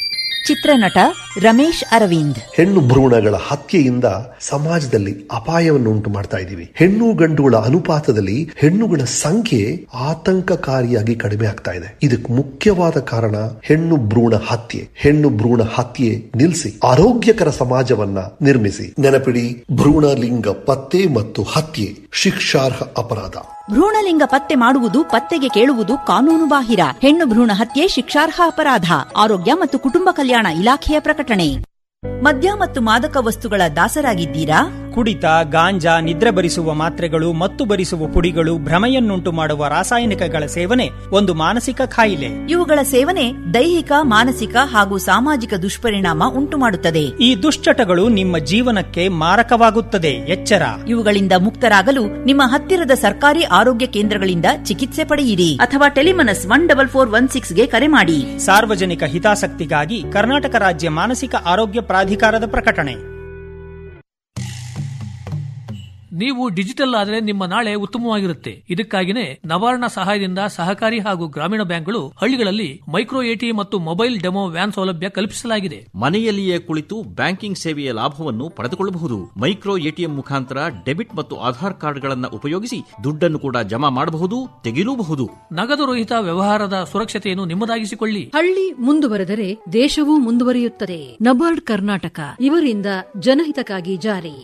ಚಿತ್ರನಟ ರಮೇಶ್ ಅರವಿಂದ್ ಹೆಣ್ಣು ಭ್ರೂಣಗಳ ಹತ್ಯೆಯಿಂದ ಸಮಾಜದಲ್ಲಿ ಅಪಾಯವನ್ನು ಉಂಟು ಮಾಡ್ತಾ ಇದ್ದೀವಿ ಹೆಣ್ಣು ಗಂಡುಗಳ ಅನುಪಾತದಲ್ಲಿ ಹೆಣ್ಣುಗಳ ಸಂಖ್ಯೆ ಆತಂಕಕಾರಿಯಾಗಿ ಕಡಿಮೆ ಆಗ್ತಾ ಇದೆ ಇದಕ್ಕೆ ಮುಖ್ಯವಾದ ಕಾರಣ ಹೆಣ್ಣು ಭ್ರೂಣ ಹತ್ಯೆ ಹೆಣ್ಣು ಭ್ರೂಣ ಹತ್ಯೆ ನಿಲ್ಲಿಸಿ ಆರೋಗ್ಯಕರ ಸಮಾಜವನ್ನ ನಿರ್ಮಿಸಿ ನೆನಪಿಡಿ ಭ್ರೂಣ ಲಿಂಗ ಪತ್ತೆ ಮತ್ತು ಹತ್ಯೆ ಶಿಕ್ಷಾರ್ಹ ಅಪರಾಧ ಭ್ರೂಣಲಿಂಗ ಪತ್ತೆ ಮಾಡುವುದು ಪತ್ತೆಗೆ ಕೇಳುವುದು ಕಾನೂನು ಬಾಹಿರ ಹೆಣ್ಣು ಭ್ರೂಣ ಹತ್ಯೆ ಶಿಕ್ಷಾರ್ಹ ಅಪರಾಧ ಆರೋಗ್ಯ ಮತ್ತು ಕುಟುಂಬ ಕಲ್ಯಾಣ ಇಲಾಖೆಯ ಪ್ರಕಟಣೆ ಮದ್ಯ ಮತ್ತು ಮಾದಕ ವಸ್ತುಗಳ ದಾಸರಾಗಿದ್ದೀರಾ ಕುಡಿತ ಗಾಂಜಾ ನಿದ್ರೆ ಬರಿಸುವ ಮಾತ್ರೆಗಳು ಮತ್ತು ಬರಿಸುವ ಪುಡಿಗಳು ಭ್ರಮೆಯನ್ನುಂಟು ಮಾಡುವ ರಾಸಾಯನಿಕಗಳ ಸೇವನೆ ಒಂದು ಮಾನಸಿಕ ಕಾಯಿಲೆ ಇವುಗಳ ಸೇವನೆ ದೈಹಿಕ ಮಾನಸಿಕ ಹಾಗೂ ಸಾಮಾಜಿಕ ದುಷ್ಪರಿಣಾಮ ಉಂಟು ಮಾಡುತ್ತದೆ ಈ ದುಶ್ಚಟಗಳು ನಿಮ್ಮ ಜೀವನಕ್ಕೆ ಮಾರಕವಾಗುತ್ತದೆ ಎಚ್ಚರ ಇವುಗಳಿಂದ ಮುಕ್ತರಾಗಲು ನಿಮ್ಮ ಹತ್ತಿರದ ಸರ್ಕಾರಿ ಆರೋಗ್ಯ ಕೇಂದ್ರಗಳಿಂದ ಚಿಕಿತ್ಸೆ ಪಡೆಯಿರಿ ಅಥವಾ TeleMANAS one double four one ಸಿಕ್ಸ್ಗೆ ಕರೆ ಮಾಡಿ ಸಾರ್ವಜನಿಕ ಹಿತಾಸಕ್ತಿಗಾಗಿ ಕರ್ನಾಟಕ ರಾಜ್ಯ ಮಾನಸಿಕ ಆರೋಗ್ಯ ಪ್ರಾಧಿಕಾರದ ಪ್ರಕಟಣೆ ನೀವು ಡಿಜಿಟಲ್ ಆದರೆ ನಿಮ್ಮ ನಾಳೆ ಉತ್ತಮವಾಗಿರುತ್ತೆ ಇದಕ್ಕಾಗಿನೇ ನವಾರ್ಣ ಸಹಾಯದಿಂದ ಸಹಕಾರಿ ಹಾಗೂ ಗ್ರಾಮೀಣ ಬ್ಯಾಂಕ್ಗಳು ಹಳ್ಳಿಗಳಲ್ಲಿ ಮೈಕ್ರೋ ಎಟಿ ಮತ್ತು ಮೊಬೈಲ್ ಡೆಮೋ ವ್ಯಾನ್ ಸೌಲಭ್ಯ ಕಲ್ಪಿಸಲಾಗಿದೆ ಮನೆಯಲ್ಲಿಯೇ ಕುಳಿತು ಬ್ಯಾಂಕಿಂಗ್ ಸೇವೆಯ ಲಾಭವನ್ನು ಪಡೆದುಕೊಳ್ಳಬಹುದು ಮೈಕ್ರೋ ಎಟಿಎಂ ಮುಖಾಂತರ ಡೆಬಿಟ್ ಮತ್ತು ಆಧಾರ್ ಕಾರ್ಡ್ಗಳನ್ನು ಉಪಯೋಗಿಸಿ ದುಡ್ಡನ್ನು ಕೂಡ ಜಮಾ ಮಾಡಬಹುದು ತೆಗೆಯಲೂಬಹುದು ನಗದು ರಹಿತ ವ್ಯವಹಾರದ ಸುರಕ್ಷತೆಯನ್ನು ನಿಮ್ಮದಾಗಿಸಿಕೊಳ್ಳಿ ಹಳ್ಳಿ ಮುಂದುವರೆದರೆ ದೇಶವೂ ಮುಂದುವರಿಯುತ್ತದೆ ನಬಾರ್ಡ್ ಕರ್ನಾಟಕ ಇವರಿಂದ ಜನಹಿತಕ್ಕಾಗಿ ಜಾರಿ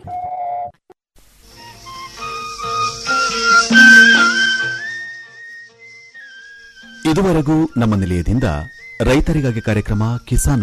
ಇದುವರೆಗೂ ನಮ್ಮ ನಿಲಯದಿಂದ ರೈತರಿಗಾಗಿ ಕಾರ್ಯಕ್ರಮ ಕಿಸಾನ್